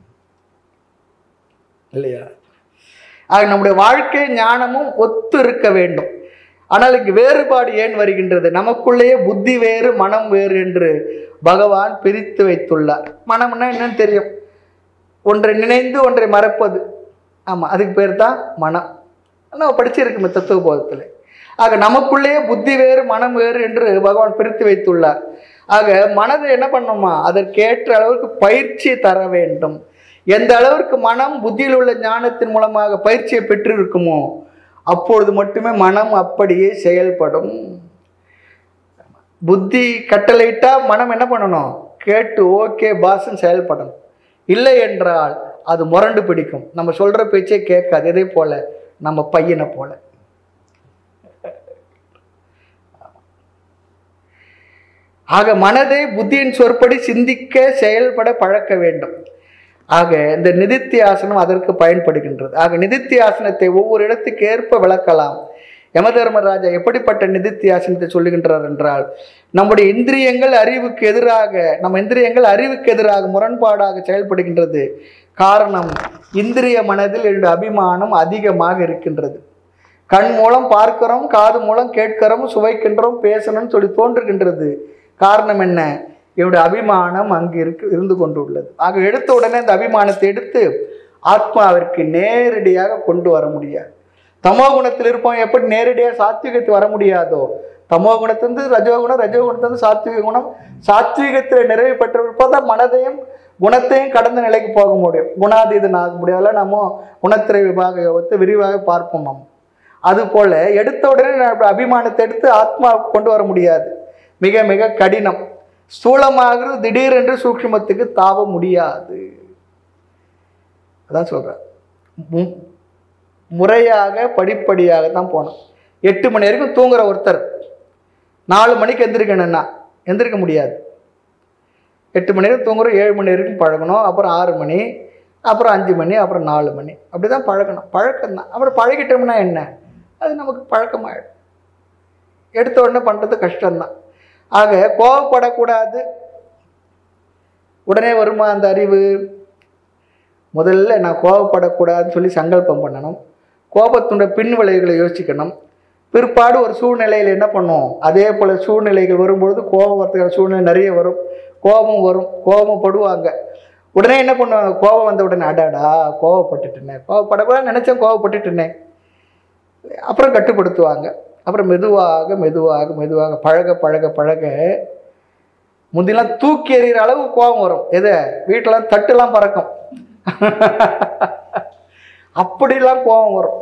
இல்லையா ஆக நம்முடைய வாழ்க்கை ஞானமும் ஒத்து இருக்க வேண்டும் ஆனால் இங்கு வேறுபாடு ஏன் வருகின்றது நமக்குள்ளேயே புத்தி வேறு மனம் வேறு என்று பகவான் பிரித்து வைத்துள்ளார் மனம்னா என்னன்னு தெரியும் ஒன்றை நினைந்து ஒன்றை மறப்பது ஆமாம் அதுக்கு பேர் தான் மனம் நம்ம படிச்சிருக்கோம் தத்துவ போதத்தில் ஆக நமக்குள்ளேயே புத்தி வேறு மனம் வேறு என்று பகவான் பிரித்து வைத்துள்ளார் ஆக மனதை என்ன பண்ணுமா அதற்கேற்ற அளவுக்கு பயிற்சி தர வேண்டும் எந்த அளவிற்கு மனம் புத்தியில் உள்ள ஞானத்தின் மூலமாக பயிற்சியை பெற்றிருக்குமோ அப்பொழுது மட்டுமே மனம் அப்படியே செயல்படும் புத்தி கட்டளையிட்டா மனம் என்ன பண்ணணும் கேட்டு ஓகே பாஸ்ன்னு செயல்படணும் இல்லை என்றால் அது முரண்டு பிடிக்கும் நம்ம சொல்ற பேச்சே கேட்காது இதே போல நம்ம பையனை போல ஆக மனதை புத்தியின் சொற்படி சிந்திக்க செயல்பட பழக்க வேண்டும் ஆக இந்த நிதித்தியாசனம் அதற்கு பயன்படுகின்றது ஆக நிதித்தியாசனத்தை ஒவ்வொரு இடத்துக்கு ஏற்ப விளக்கலாம் யம தர்மராஜா எப்படிப்பட்ட நிதித்தியாசனத்தை சொல்லுகின்றார் என்றால் நம்முடைய இந்திரியங்கள் அறிவுக்கு எதிராக நம்ம இந்திரியங்கள் அறிவுக்கு எதிராக முரண்பாடாக செயல்படுகின்றது காரணம் இந்திரிய மனதில் என்னுடைய அபிமானம் அதிகமாக இருக்கின்றது கண் மூலம் பார்க்கிறோம் காது மூலம் கேட்கிறோம் சுவைக்கின்றோம் பேசணும்னு சொல்லி தோன்றுகின்றது காரணம் என்ன என்னுடைய அபிமானம் அங்கு இருக்கு இருந்து கொண்டு உள்ளது ஆக எடுத்த உடனே அந்த அபிமானத்தை எடுத்து ஆத்மாவிற்கு நேரடியாக கொண்டு வர முடியாது தமோ குணத்தில் இருப்போம் எப்படி நேரடியாக சாத்விகத்துக்கு வர முடியாதோ தமோ குணத்திலிருந்து ரஜோகுணம் ரஜோகுணத்திலிருந்து சாத்விக குணம் சாத்விகத்தில் நிறைவு பெற்ற தான் மனதையும் குணத்தையும் கடந்த நிலைக்கு போக முடியும் குணாதீதன் ஆக முடியும் அதெல்லாம் நம்ம குணத்திரை விபாக யோகத்தை விரிவாக பார்ப்போம் நம்ம அதுபோல எடுத்த உடனே நம்ம அபிமானத்தை எடுத்து ஆத்மாவுக்கு கொண்டு வர முடியாது மிக மிக கடினம் ஸ்தூலமாகிறது திடீரென்று சூக்ஷ்மத்துக்கு தாவ முடியாது அதான் சொல்றேன் மு- முறையாக படிப்படியாக தான் போகணும் எட்டு மணி வரைக்கும் தூங்குற ஒருத்தர் நாலு மணிக்கு எந்திரிக்கணும்னா எந்திரிக்க முடியாது எட்டு மணி நேரம் தூங்குறோம் ஏழு மணி வரைக்கும் பழகணும் அப்புறம் ஆறு மணி அப்புறம் அஞ்சு மணி அப்புறம் நாலு மணி அப்படி தான் பழகணும் பழக்கம் தான் அப்புறம் பழகிட்டோம்னா என்ன அது நமக்கு பழக்கமாயிடும் எடுத்த உடனே பண்ணுறது கஷ்டம்தான் ஆக கோவப்படக்கூடாது உடனே வருமா அந்த அறிவு முதல்ல நான் கோவப்படக்கூடாதுன்னு சொல்லி சங்கல்பம் பண்ணணும் கோபத்துடைய பின் விளைவுகளை யோசிக்கணும் பிற்பாடு ஒரு சூழ்நிலையில் என்ன பண்ணும் அதே போல் சூழ்நிலைகள் வரும்பொழுது கோபம் வரதுக்கான சூழ்நிலை நிறைய வரும் கோபம் வரும் கோபப்படுவாங்க உடனே என்ன பண்ணுவாங்க கோபம் வந்த உடனே அடாடா கோவப்பட்டுட்டேனே கோவப்படக்கூடாது நினச்சேன் கோவப்பட்டுட்டேனே அப்புறம் கட்டுப்படுத்துவாங்க அப்புறம் மெதுவாக மெதுவாக மெதுவாக பழக பழக பழக முந்திலாம் தூக்கி எறிகிற அளவு கோபம் வரும் எது வீட்டிலாம் தட்டுலாம் பறக்கும் அப்படிலாம் கோபம் வரும்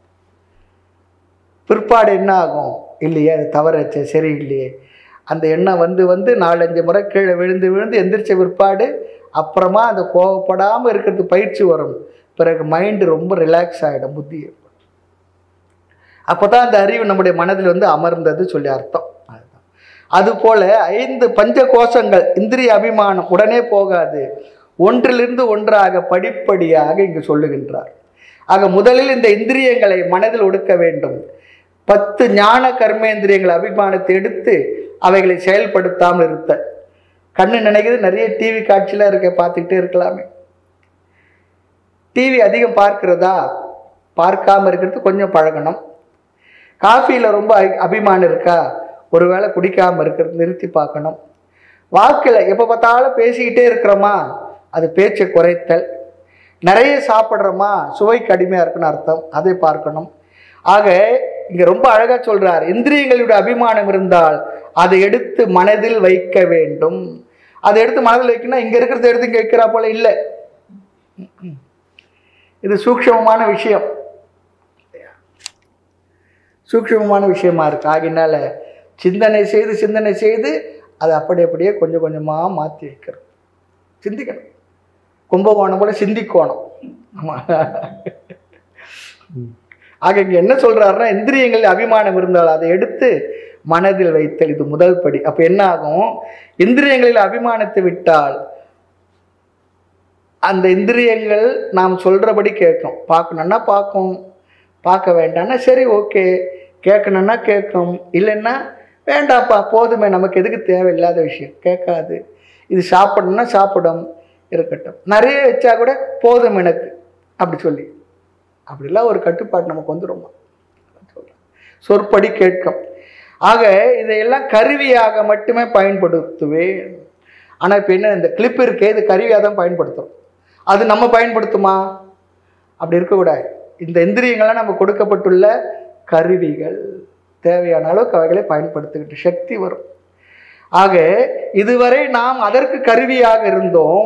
பிற்பாடு என்ன ஆகும் இல்லையே அது தவறாச்சே சரி இல்லையே அந்த எண்ணம் வந்து வந்து நாலஞ்சு முறை கீழே விழுந்து விழுந்து எந்திரிச்ச பிற்பாடு அப்புறமா அந்த கோவப்படாமல் இருக்கிறதுக்கு பயிற்சி வரும் பிறகு மைண்டு ரொம்ப ரிலாக்ஸ் ஆகிடும் புத்தி அப்போ தான் அந்த அறிவு நம்முடைய மனதில் வந்து அமர்ந்தது சொல்லி அர்த்தம் அதுதான் அதுபோல ஐந்து பஞ்ச கோஷங்கள் இந்திரிய அபிமானம் உடனே போகாது ஒன்றிலிருந்து ஒன்றாக படிப்படியாக இங்கு சொல்லுகின்றார் ஆக முதலில் இந்த இந்திரியங்களை மனதில் ஒடுக்க வேண்டும் பத்து ஞான கர்மேந்திரியங்கள் அபிமானத்தை எடுத்து அவைகளை செயல்படுத்தாமல் இருத்த கண்ணு நினைக்கிறது நிறைய டிவி காட்சிலாம் இருக்க பார்த்துக்கிட்டே இருக்கலாமே டிவி அதிகம் பார்க்கிறதா பார்க்காம இருக்கிறது கொஞ்சம் பழகணும் காஃபியில் ரொம்ப அ- அபிமானம் இருக்கா ஒருவேளை குடிக்காமல் இருக்கிறது நிறுத்தி பார்க்கணும் வாக்கில் எப்போ பார்த்தாலும் பேசிக்கிட்டே இருக்கிறோமா அது பேச்சை குறைத்தல் நிறைய சாப்பிட்றோமா சுவைக்கு அடிமையாக இருக்குன்னு அர்த்தம் அதை பார்க்கணும் ஆக இங்கே ரொம்ப அழகாக சொல்றார் இந்திரியங்களுடைய அபிமானம் இருந்தால் அதை எடுத்து மனதில் வைக்க வேண்டும் அதை எடுத்து மனதில் வைக்கணும் இங்கே இருக்கிறத எடுத்து இங்கே வைக்கிறா போல இல்லை இது சூக்ஷ்மமான விஷயம் சூக்ஷ்மமான விஷயமா இருக்கு ஆகினால சிந்தனை செய்து சிந்தனை செய்து அதை அப்படி அப்படியே கொஞ்சம் கொஞ்சமாக மாற்றி வைக்கிறோம் சிந்திக்கணும் கும்பகோணம் போல சிந்திக்கோணம் ஆமா ஆக இங்க என்ன சொல்றாருன்னா இந்திரியங்களில் அபிமானம் இருந்தால் அதை எடுத்து மனதில் வைத்தல் இது முதல் படி அப்ப என்ன ஆகும் இந்திரியங்களில் அபிமானத்தை விட்டால் அந்த இந்திரியங்கள் நாம் சொல்றபடி கேட்கும் பார்க்கணுன்னா பார்க்கும் பார்க்க வேண்டாம்னா சரி ஓகே கேட்கணுன்னா கேட்கும் இல்லைன்னா வேண்டாப்பா போதுமே நமக்கு எதுக்கு தேவையில்லாத விஷயம் கேட்காது இது சாப்பிடணும்னா சாப்பிடும் இருக்கட்டும் நிறைய வச்சா கூட போதும் எனக்கு அப்படி சொல்லி அப்படிலாம் ஒரு கட்டுப்பாடு நமக்கு வந்துருமா சொல்றேன். சொற்படி கேட்கும் ஆக இதையெல்லாம் கருவியாக மட்டுமே பயன்படுத்துவேன் ஆனால் இப்போ என்ன இந்த கிளிப் இருக்கே இது கருவியாக தான் பயன்படுத்தும் அது நம்ம பயன்படுத்துமா அப்படி இருக்கக்கூடாது இந்த இந்திரியங்கள்லாம் நம்ம கொடுக்கப்பட்டுள்ள கருவிகள் தேவையான அளவுக்கு அவைகளை பயன்படுத்திக்கிட்டு சக்தி வரும் ஆக இதுவரை நாம் அதற்கு கருவியாக இருந்தோம்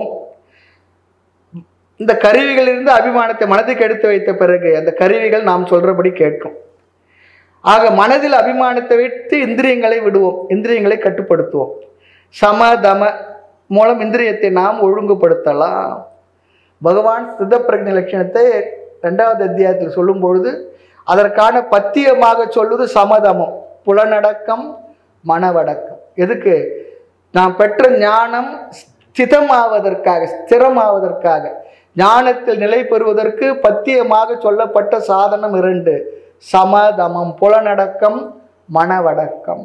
இந்த கருவிகளிலிருந்து அபிமானத்தை மனதுக்கு எடுத்து வைத்த பிறகு அந்த கருவிகள் நாம் சொல்றபடி கேட்கும் ஆக மனதில் அபிமானத்தை விட்டு இந்திரியங்களை விடுவோம் இந்திரியங்களை கட்டுப்படுத்துவோம் சம தம மூலம் இந்திரியத்தை நாம் ஒழுங்குபடுத்தலாம் பகவான் சித்தப்பிரஜ லட்சணத்தை ரெண்டாவது அத்தியாயத்தில் சொல்லும் பொழுது அதற்கான பத்தியமாக சொல்வது சமதமம் புலனடக்கம் மனவடக்கம் எதுக்கு நாம் பெற்ற ஞானம் ஸ்திதமாவதற்காக ஸ்திரமாவதற்காக ஞானத்தில் நிலை பெறுவதற்கு பத்தியமாக சொல்லப்பட்ட சாதனம் இரண்டு சமதமம் புலனடக்கம் மனவடக்கம்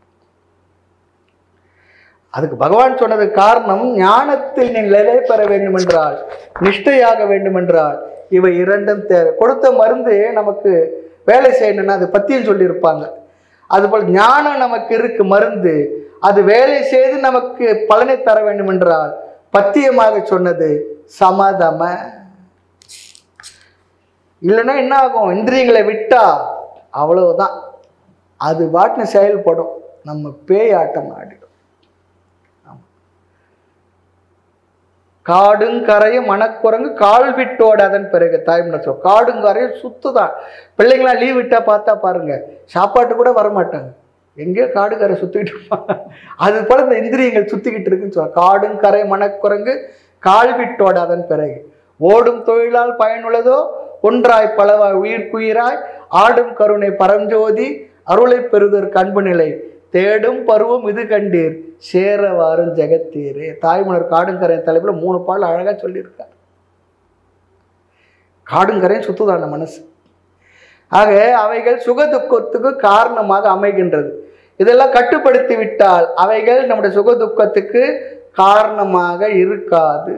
அதுக்கு பகவான் சொன்னது காரணம் ஞானத்தில் நீ நிலை பெற வேண்டும் என்றால் நிஷ்டையாக வேண்டும் என்றால் இவை இரண்டும் தேவை கொடுத்த மருந்து நமக்கு வேலை செய்யணும்னா அது பத்தியம் சொல்லியிருப்பாங்க அதுபோல் ஞானம் நமக்கு இருக்கு மருந்து அது வேலை செய்து நமக்கு பலனை தர வேண்டும் என்றால் பத்தியமாக சொன்னது சமதம இல்லைன்னா என்ன ஆகும் இந்திரியங்களை விட்டா அவ்வளவுதான் அது பாட்டுன்னு செயல்படும் நம்ம பேய் ஆட்டம் ஆடிடும் காடுங்கரையும் மணக்குரங்கு கால் விட்டோட அதன் பிறகு தாய்மொழி சொல் காடுங்கரையும் சுத்துதான் பிள்ளைங்களாம் லீவ் விட்டா பார்த்தா பாருங்க சாப்பாட்டு கூட வரமாட்டாங்க எங்கேயோ காடு கரை சுத்திக்கிட்டு இருப்பாங்க அது போல இந்த இந்திரியங்கள் சுத்திக்கிட்டு இருக்குன்னு சொல்ல காடுங்கரை மணக்குரங்கு கால் விட்டோட அதன் பிறகு ஓடும் தொழிலால் பயனுள்ளதோ ஒன்றாய் பலவாய் உயிர்க்குயிராய் ஆடும் கருணை பரஞ்சோதி அருளை பெறுதற்கு அன்பு நிலை தேடும் பருவம் இது கண்டீர் சேர வாரும் ஜெகத்தீரே தாய்மலர் காடுங்கரை தலைப்பில் மூணு பால் அழகா சொல்லியிருக்கார் காடுங்கரையும் சுத்துதான மனசு ஆக அவைகள் சுக துக்கத்துக்கு காரணமாக அமைகின்றது இதெல்லாம் கட்டுப்படுத்தி விட்டால் அவைகள் நம்முடைய சுக துக்கத்துக்கு காரணமாக இருக்காது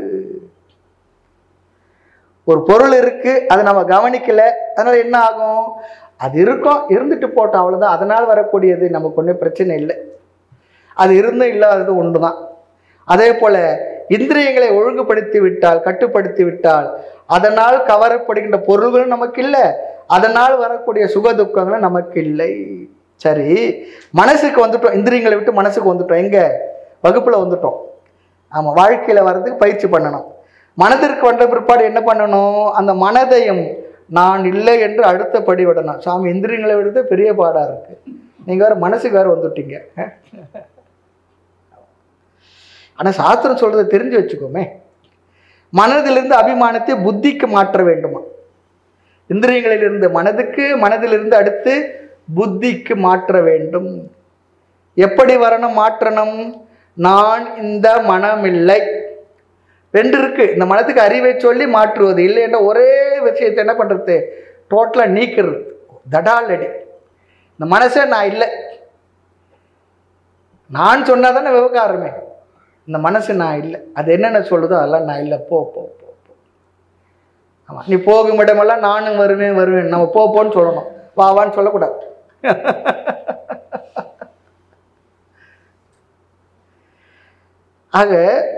ஒரு பொருள் இருக்கு அதை நம்ம கவனிக்கல அதனால என்ன ஆகும் அது இருக்கும் இருந்துட்டு போட்டோம் அவ்வளவுதான் அதனால் வரக்கூடியது நமக்கு ஒன்றும் பிரச்சனை இல்லை அது இருந்தும் இல்லாதது ஒன்று தான் அதே போல இந்திரியங்களை ஒழுங்குபடுத்தி விட்டால் கட்டுப்படுத்தி விட்டால் அதனால் கவரப்படுகின்ற பொருள்களும் நமக்கு இல்லை அதனால் வரக்கூடிய சுக துக்கங்களும் நமக்கு இல்லை சரி மனசுக்கு வந்துட்டோம் இந்திரியங்களை விட்டு மனசுக்கு வந்துட்டோம் எங்க வகுப்புல வந்துட்டோம் ஆமாம் வாழ்க்கையில வர்றதுக்கு பயிற்சி பண்ணணும் மனதிற்கு வந்த பிற்பாடு என்ன பண்ணணும் அந்த மனதையும் நான் இல்லை என்று அடுத்தபடி விடணும் சாமி இந்திரியங்களை விடுறது பெரிய பாடா இருக்கு நீங்க வேற மனசுக்கு வேற வந்துட்டீங்க ஆனா சாஸ்திரம் சொல்றதை தெரிஞ்சு வச்சுக்கோமே மனதிலிருந்து அபிமானத்தை புத்திக்கு மாற்ற வேண்டுமா இந்திரியங்களிலிருந்து மனதுக்கு மனதிலிருந்து அடுத்து புத்திக்கு மாற்ற வேண்டும் எப்படி வரணும் மாற்றணும் நான் இந்த மனமில்லை ரெண்டு இருக்கு இந்த மனத்துக்கு அறிவை சொல்லி மாற்றுவது இல்லை என்ற ஒரே விஷயத்தை என்ன பண்றது டோட்டலா நீக்கிறது தடால் அடி இந்த மனசே நான் இல்லை நான் சொன்னா தானே விவகாரமே இந்த மனசு நான் இல்லை அது என்னென்ன சொல்லுதோ அதெல்லாம் நான் இல்லை போ போ போ போ ஆமாம் நீ போகும் இடமெல்லாம் நானும் வருவேன் வருவேன் நம்ம போ போன்னு சொல்லணும் வா வான்னு சொல்லக்கூடாது ஆக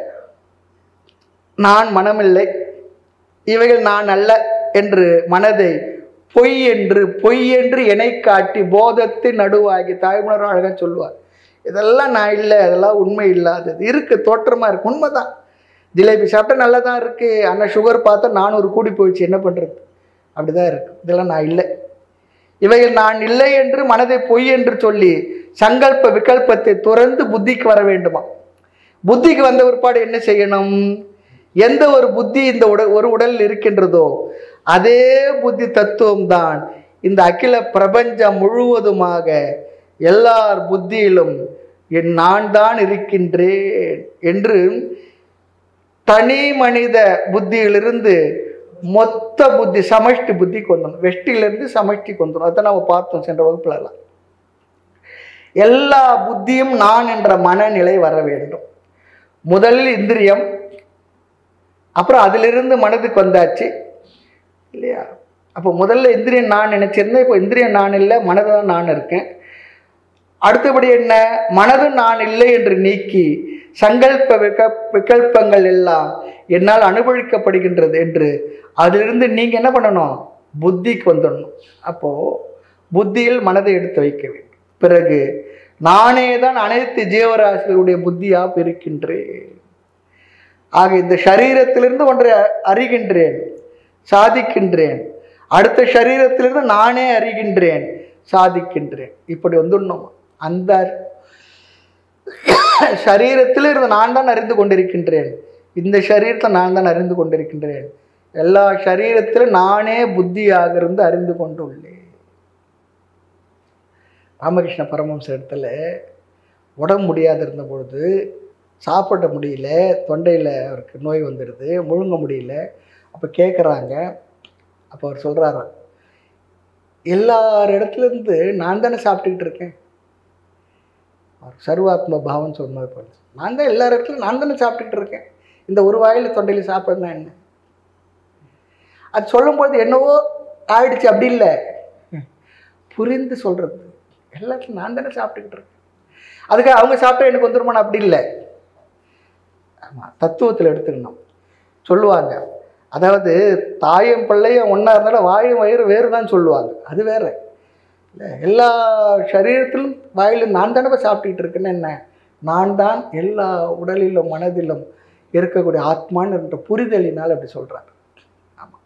நான் மனமில்லை இவைகள் நான் அல்ல என்று மனதை பொய் என்று பொய் என்று என்னை காட்டி போதத்தின் நடுவாகி தாய்மலரும் அழகா சொல்லுவார் இதெல்லாம் நான் இல்லை அதெல்லாம் உண்மை இல்லாதது இருக்கு தோற்றமா இருக்கு உண்மைதான் ஜிலேபி சாப்பிட்டா நல்லா தான் இருக்கு ஆனால் சுகர் பார்த்தா நானூறு கூடி போயிடுச்சு என்ன பண்றது அப்படிதான் இருக்கு இதெல்லாம் நான் இல்லை இவைகள் நான் இல்லை என்று மனதை பொய் என்று சொல்லி சங்கல்ப விகல்பத்தை துறந்து புத்திக்கு வர வேண்டுமா புத்திக்கு வந்த பிற்பாடு என்ன செய்யணும் எந்த ஒரு புத்தி இந்த உடல் ஒரு உடலில் இருக்கின்றதோ அதே புத்தி தத்துவம் தான் இந்த அகில பிரபஞ்சம் முழுவதுமாக எல்லார் புத்தியிலும் என் நான் தான் இருக்கின்றேன் என்று தனி மனித புத்தியிலிருந்து மொத்த புத்தி சமஷ்டி புத்தி கொண்டு வெஷ்டியிலிருந்து சமஷ்டி கொண்டு அதை நம்ம பார்த்தோம் சென்ற வகுப்புலலாம் எல்லா புத்தியும் நான் என்ற மனநிலை வர வேண்டும் முதலில் இந்திரியம் அப்புறம் அதிலிருந்து மனதுக்கு வந்தாச்சு இல்லையா அப்போ முதல்ல இந்திரியம் நான் நினைச்சிருந்தேன் இப்போ இந்திரியம் நான் இல்லை மனது தான் நான் இருக்கேன் அடுத்தபடி என்ன மனது நான் இல்லை என்று நீக்கி சங்கல்ப விக விகல்பங்கள் எல்லாம் என்னால் அனுபவிக்கப்படுகின்றது என்று அதிலிருந்து நீங்கள் என்ன பண்ணணும் புத்திக்கு வந்துடணும் அப்போது புத்தியில் மனதை எடுத்து வைக்க வேண்டும் பிறகு நானே தான் அனைத்து ஜீவராசிகளுடைய புத்தியாக இருக்கின்றேன் ஆக இந்த சரீரத்திலிருந்து ஒன்றை அறிகின்றேன் சாதிக்கின்றேன் அடுத்த சரீரத்திலிருந்து நானே அறிகின்றேன் சாதிக்கின்றேன் இப்படி வந்துடணும் அந்த சரீரத்தில் இருந்து நான் தான் அறிந்து கொண்டிருக்கின்றேன் இந்த சரீரத்தில் நான் தான் அறிந்து கொண்டிருக்கின்றேன் எல்லா சரீரத்திலும் நானே புத்தியாக இருந்து அறிந்து கொண்டுள்ளேன் ராமகிருஷ்ண பரமஹம்ச இடத்துல உடம்பு முடியாது இருந்த பொழுது சாப்பிட முடியல தொண்டையில் அவருக்கு நோய் வந்துடுது முழுங்க முடியல அப்போ கேட்குறாங்க அப்போ அவர் சொல்கிறாராம் எல்லார் இடத்துலேருந்து நான் தானே சாப்பிட்டுக்கிட்டு இருக்கேன் அவர் சர்வாத்ம பாவம் சொன்னது போல நான் தான் எல்லா இடத்துலையும் நான் தானே சாப்பிட்டுக்கிட்டு இருக்கேன் இந்த ஒரு வாயில் தொண்டையில் சாப்பிட்றதுனா என்ன அது சொல்லும்போது என்னவோ ஆயிடுச்சு அப்படி இல்லை புரிந்து சொல்கிறது எல்லாத்துலையும் நான் தானே சாப்பிட்டுக்கிட்டு இருக்கேன் அதுக்கு அவங்க சாப்பிட்டா எனக்கு வந்துருமானா அப்படி இல்லை ஆமாம் தத்துவத்தில் எடுத்துக்கணும் சொல்லுவாங்க அதாவது தாயும் பிள்ளையும் ஒன்றா இருந்தாலும் வாயும் வயிறு வேறு தான் சொல்லுவாங்க அது வேற இல்லை எல்லா சரீரத்திலும் வாயிலும் நான் தானே சாப்பிட்டுக்கிட்டு இருக்கேன்னு என்ன நான் தான் எல்லா உடலிலும் மனதிலும் இருக்கக்கூடிய ஆத்மான்னு என்ற புரிதலினால் அப்படி சொல்கிறார் ஆமாம்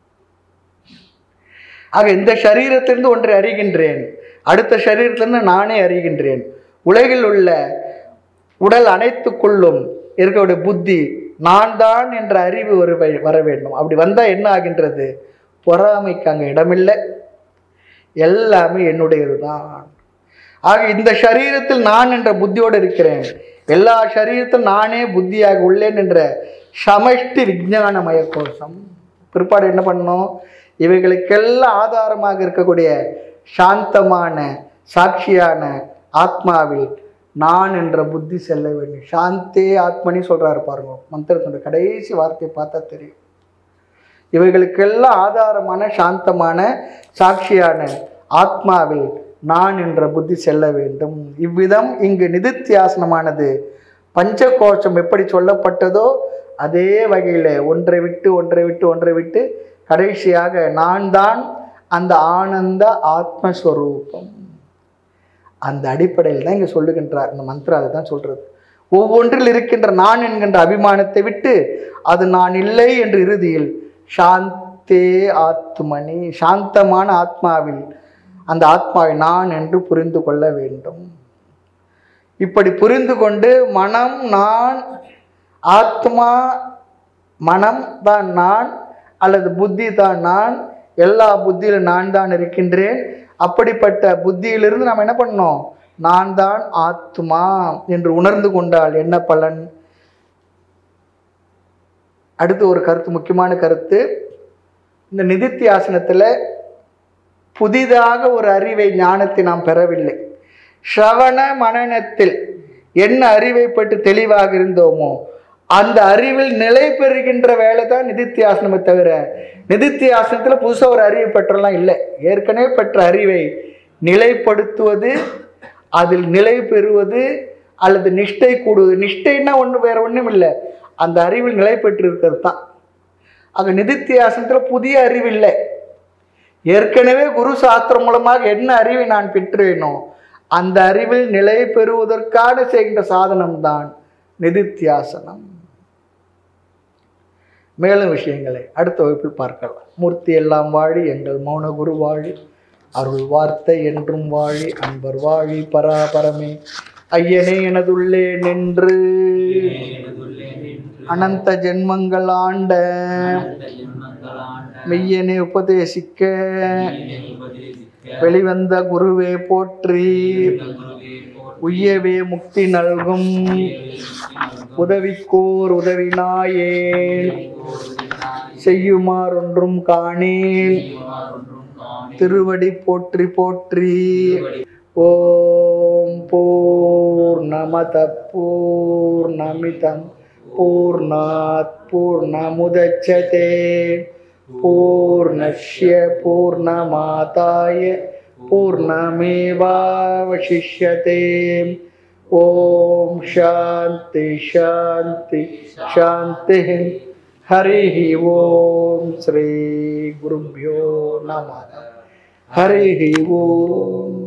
ஆக இந்த சரீரத்திலிருந்து ஒன்றை அறிகின்றேன் அடுத்த சரீரத்திலிருந்து நானே அறிகின்றேன் உலகில் உள்ள உடல் அனைத்துக்குள்ளும் இருக்கக்கூடிய புத்தி நான் தான் என்ற அறிவு வர வே- வர வேண்டும் அப்படி வந்தால் என்ன ஆகின்றது பொறாமைக்கு அங்கே இடமில்லை எல்லாமே என்னுடையது தான் ஆக இந்த சரீரத்தில் நான் என்ற புத்தியோடு இருக்கிறேன் எல்லா சரீரத்திலும் நானே புத்தியாக உள்ளேன் என்ற சமஷ்டி விஞ்ஞானமய கோஷம் பிற்பாடு என்ன பண்ணணும் இவைகளுக்கெல்லாம் ஆதாரமாக இருக்கக்கூடிய சாந்தமான சாட்சியான ஆத்மாவில் நான் என்ற புத்தி செல்ல வேண்டும் சாந்தே ஆத்மனி சொல்றாரு பாருங்க மந்திரத்தோட கடைசி வார்த்தையை பார்த்தா தெரியும் இவைகளுக்கெல்லாம் ஆதாரமான சாந்தமான சாட்சியான ஆத்மாவில் நான் என்ற புத்தி செல்ல வேண்டும் இவ்விதம் இங்கு நிதித்தியாசனமானது பஞ்சகோஷம் எப்படி சொல்லப்பட்டதோ அதே வகையில் ஒன்றை விட்டு ஒன்றை விட்டு ஒன்றை விட்டு கடைசியாக நான் தான் அந்த ஆனந்த ஆத்மஸ்வரூபம் அந்த அடிப்படையில் தான் இங்கே சொல்லுகின்றார் இந்த மந்திரம் அதை தான் சொல்கிறது ஒவ்வொன்றில் இருக்கின்ற நான் என்கின்ற அபிமானத்தை விட்டு அது நான் இல்லை என்று இறுதியில் சாந்தே ஆத்மனி சாந்தமான ஆத்மாவில் அந்த ஆத்மாவை நான் என்று புரிந்து கொள்ள வேண்டும் இப்படி புரிந்து கொண்டு மனம் நான் ஆத்மா மனம் தான் நான் அல்லது புத்தி தான் நான் எல்லா புத்தியிலும் நான் தான் இருக்கின்றேன் அப்படிப்பட்ட புத்தியிலிருந்து நாம் என்ன பண்ணோம் நான் தான் ஆத்மா என்று உணர்ந்து கொண்டால் என்ன பலன் அடுத்து ஒரு கருத்து முக்கியமான கருத்து இந்த நிதித்தியாசனத்தில் புதிதாக ஒரு அறிவை ஞானத்தை நாம் பெறவில்லை ஸ்ரவண மனனத்தில் என்ன அறிவை பற்றி தெளிவாக இருந்தோமோ அந்த அறிவில் நிலை பெறுகின்ற வேலை தான் நிதித்தியாசனமே தவிர நிதித்தியாசனத்தில் புதுசாக ஒரு அறிவை பெற்றலாம் இல்லை ஏற்கனவே பெற்ற அறிவை நிலைப்படுத்துவது அதில் நிலை பெறுவது அல்லது நிஷ்டை கூடுவது நிஷ்டைன்னா ஒன்று வேற ஒன்றும் இல்லை அந்த அறிவில் நிலை பெற்று இருக்கிறது தான் ஆக நிதித்தியாசனத்தில் புதிய அறிவு இல்லை ஏற்கனவே குரு சாஸ்திரம் மூலமாக என்ன அறிவை நான் பெற்றேனோ அந்த அறிவில் நிலை பெறுவதற்கான செய்கின்ற சாதனம் தான் நிதித்தியாசனம் மேலும் விஷயங்களை அடுத்த வகுப்பில் பார்க்கலாம் மூர்த்தி எல்லாம் வாழி எங்கள் மௌன குரு வாழி அருள் வார்த்தை என்றும் வாழி அன்பர் வாழி பராபரமே ஐயனே எனதுள்ளே நின்று எனதுள்ளே நின்று அனந்த ஜென்மங்கள் ஆண்ட அனந்த ஜென்மங்களாண்ட மெய்யனை உபதேசிக்க மெய்யினை உபதேசிக்க வெளிவந்த குருவே போற்றி இந்த குருவே போற்றி உய்யவே முக்தி நல்கும் உதவிக்கோர் உதவினாயேல் செய்யுமாறொன்றும் காணேல் திருவடி போற்றி போற்றி ஓம் பூர்ணமத பூர்ணமிதம் பூர்ணாத் பூர்ணமுதச்சதே பூர்ணஸ்ய பூர்ணமாதாய பூர்ணமேவாவசிஷ்யதே ஓம் சாந்தி சாந்தி சாந்தி हरिः ॐ श्रीगुरुभ्यो नमः हरिः ॐ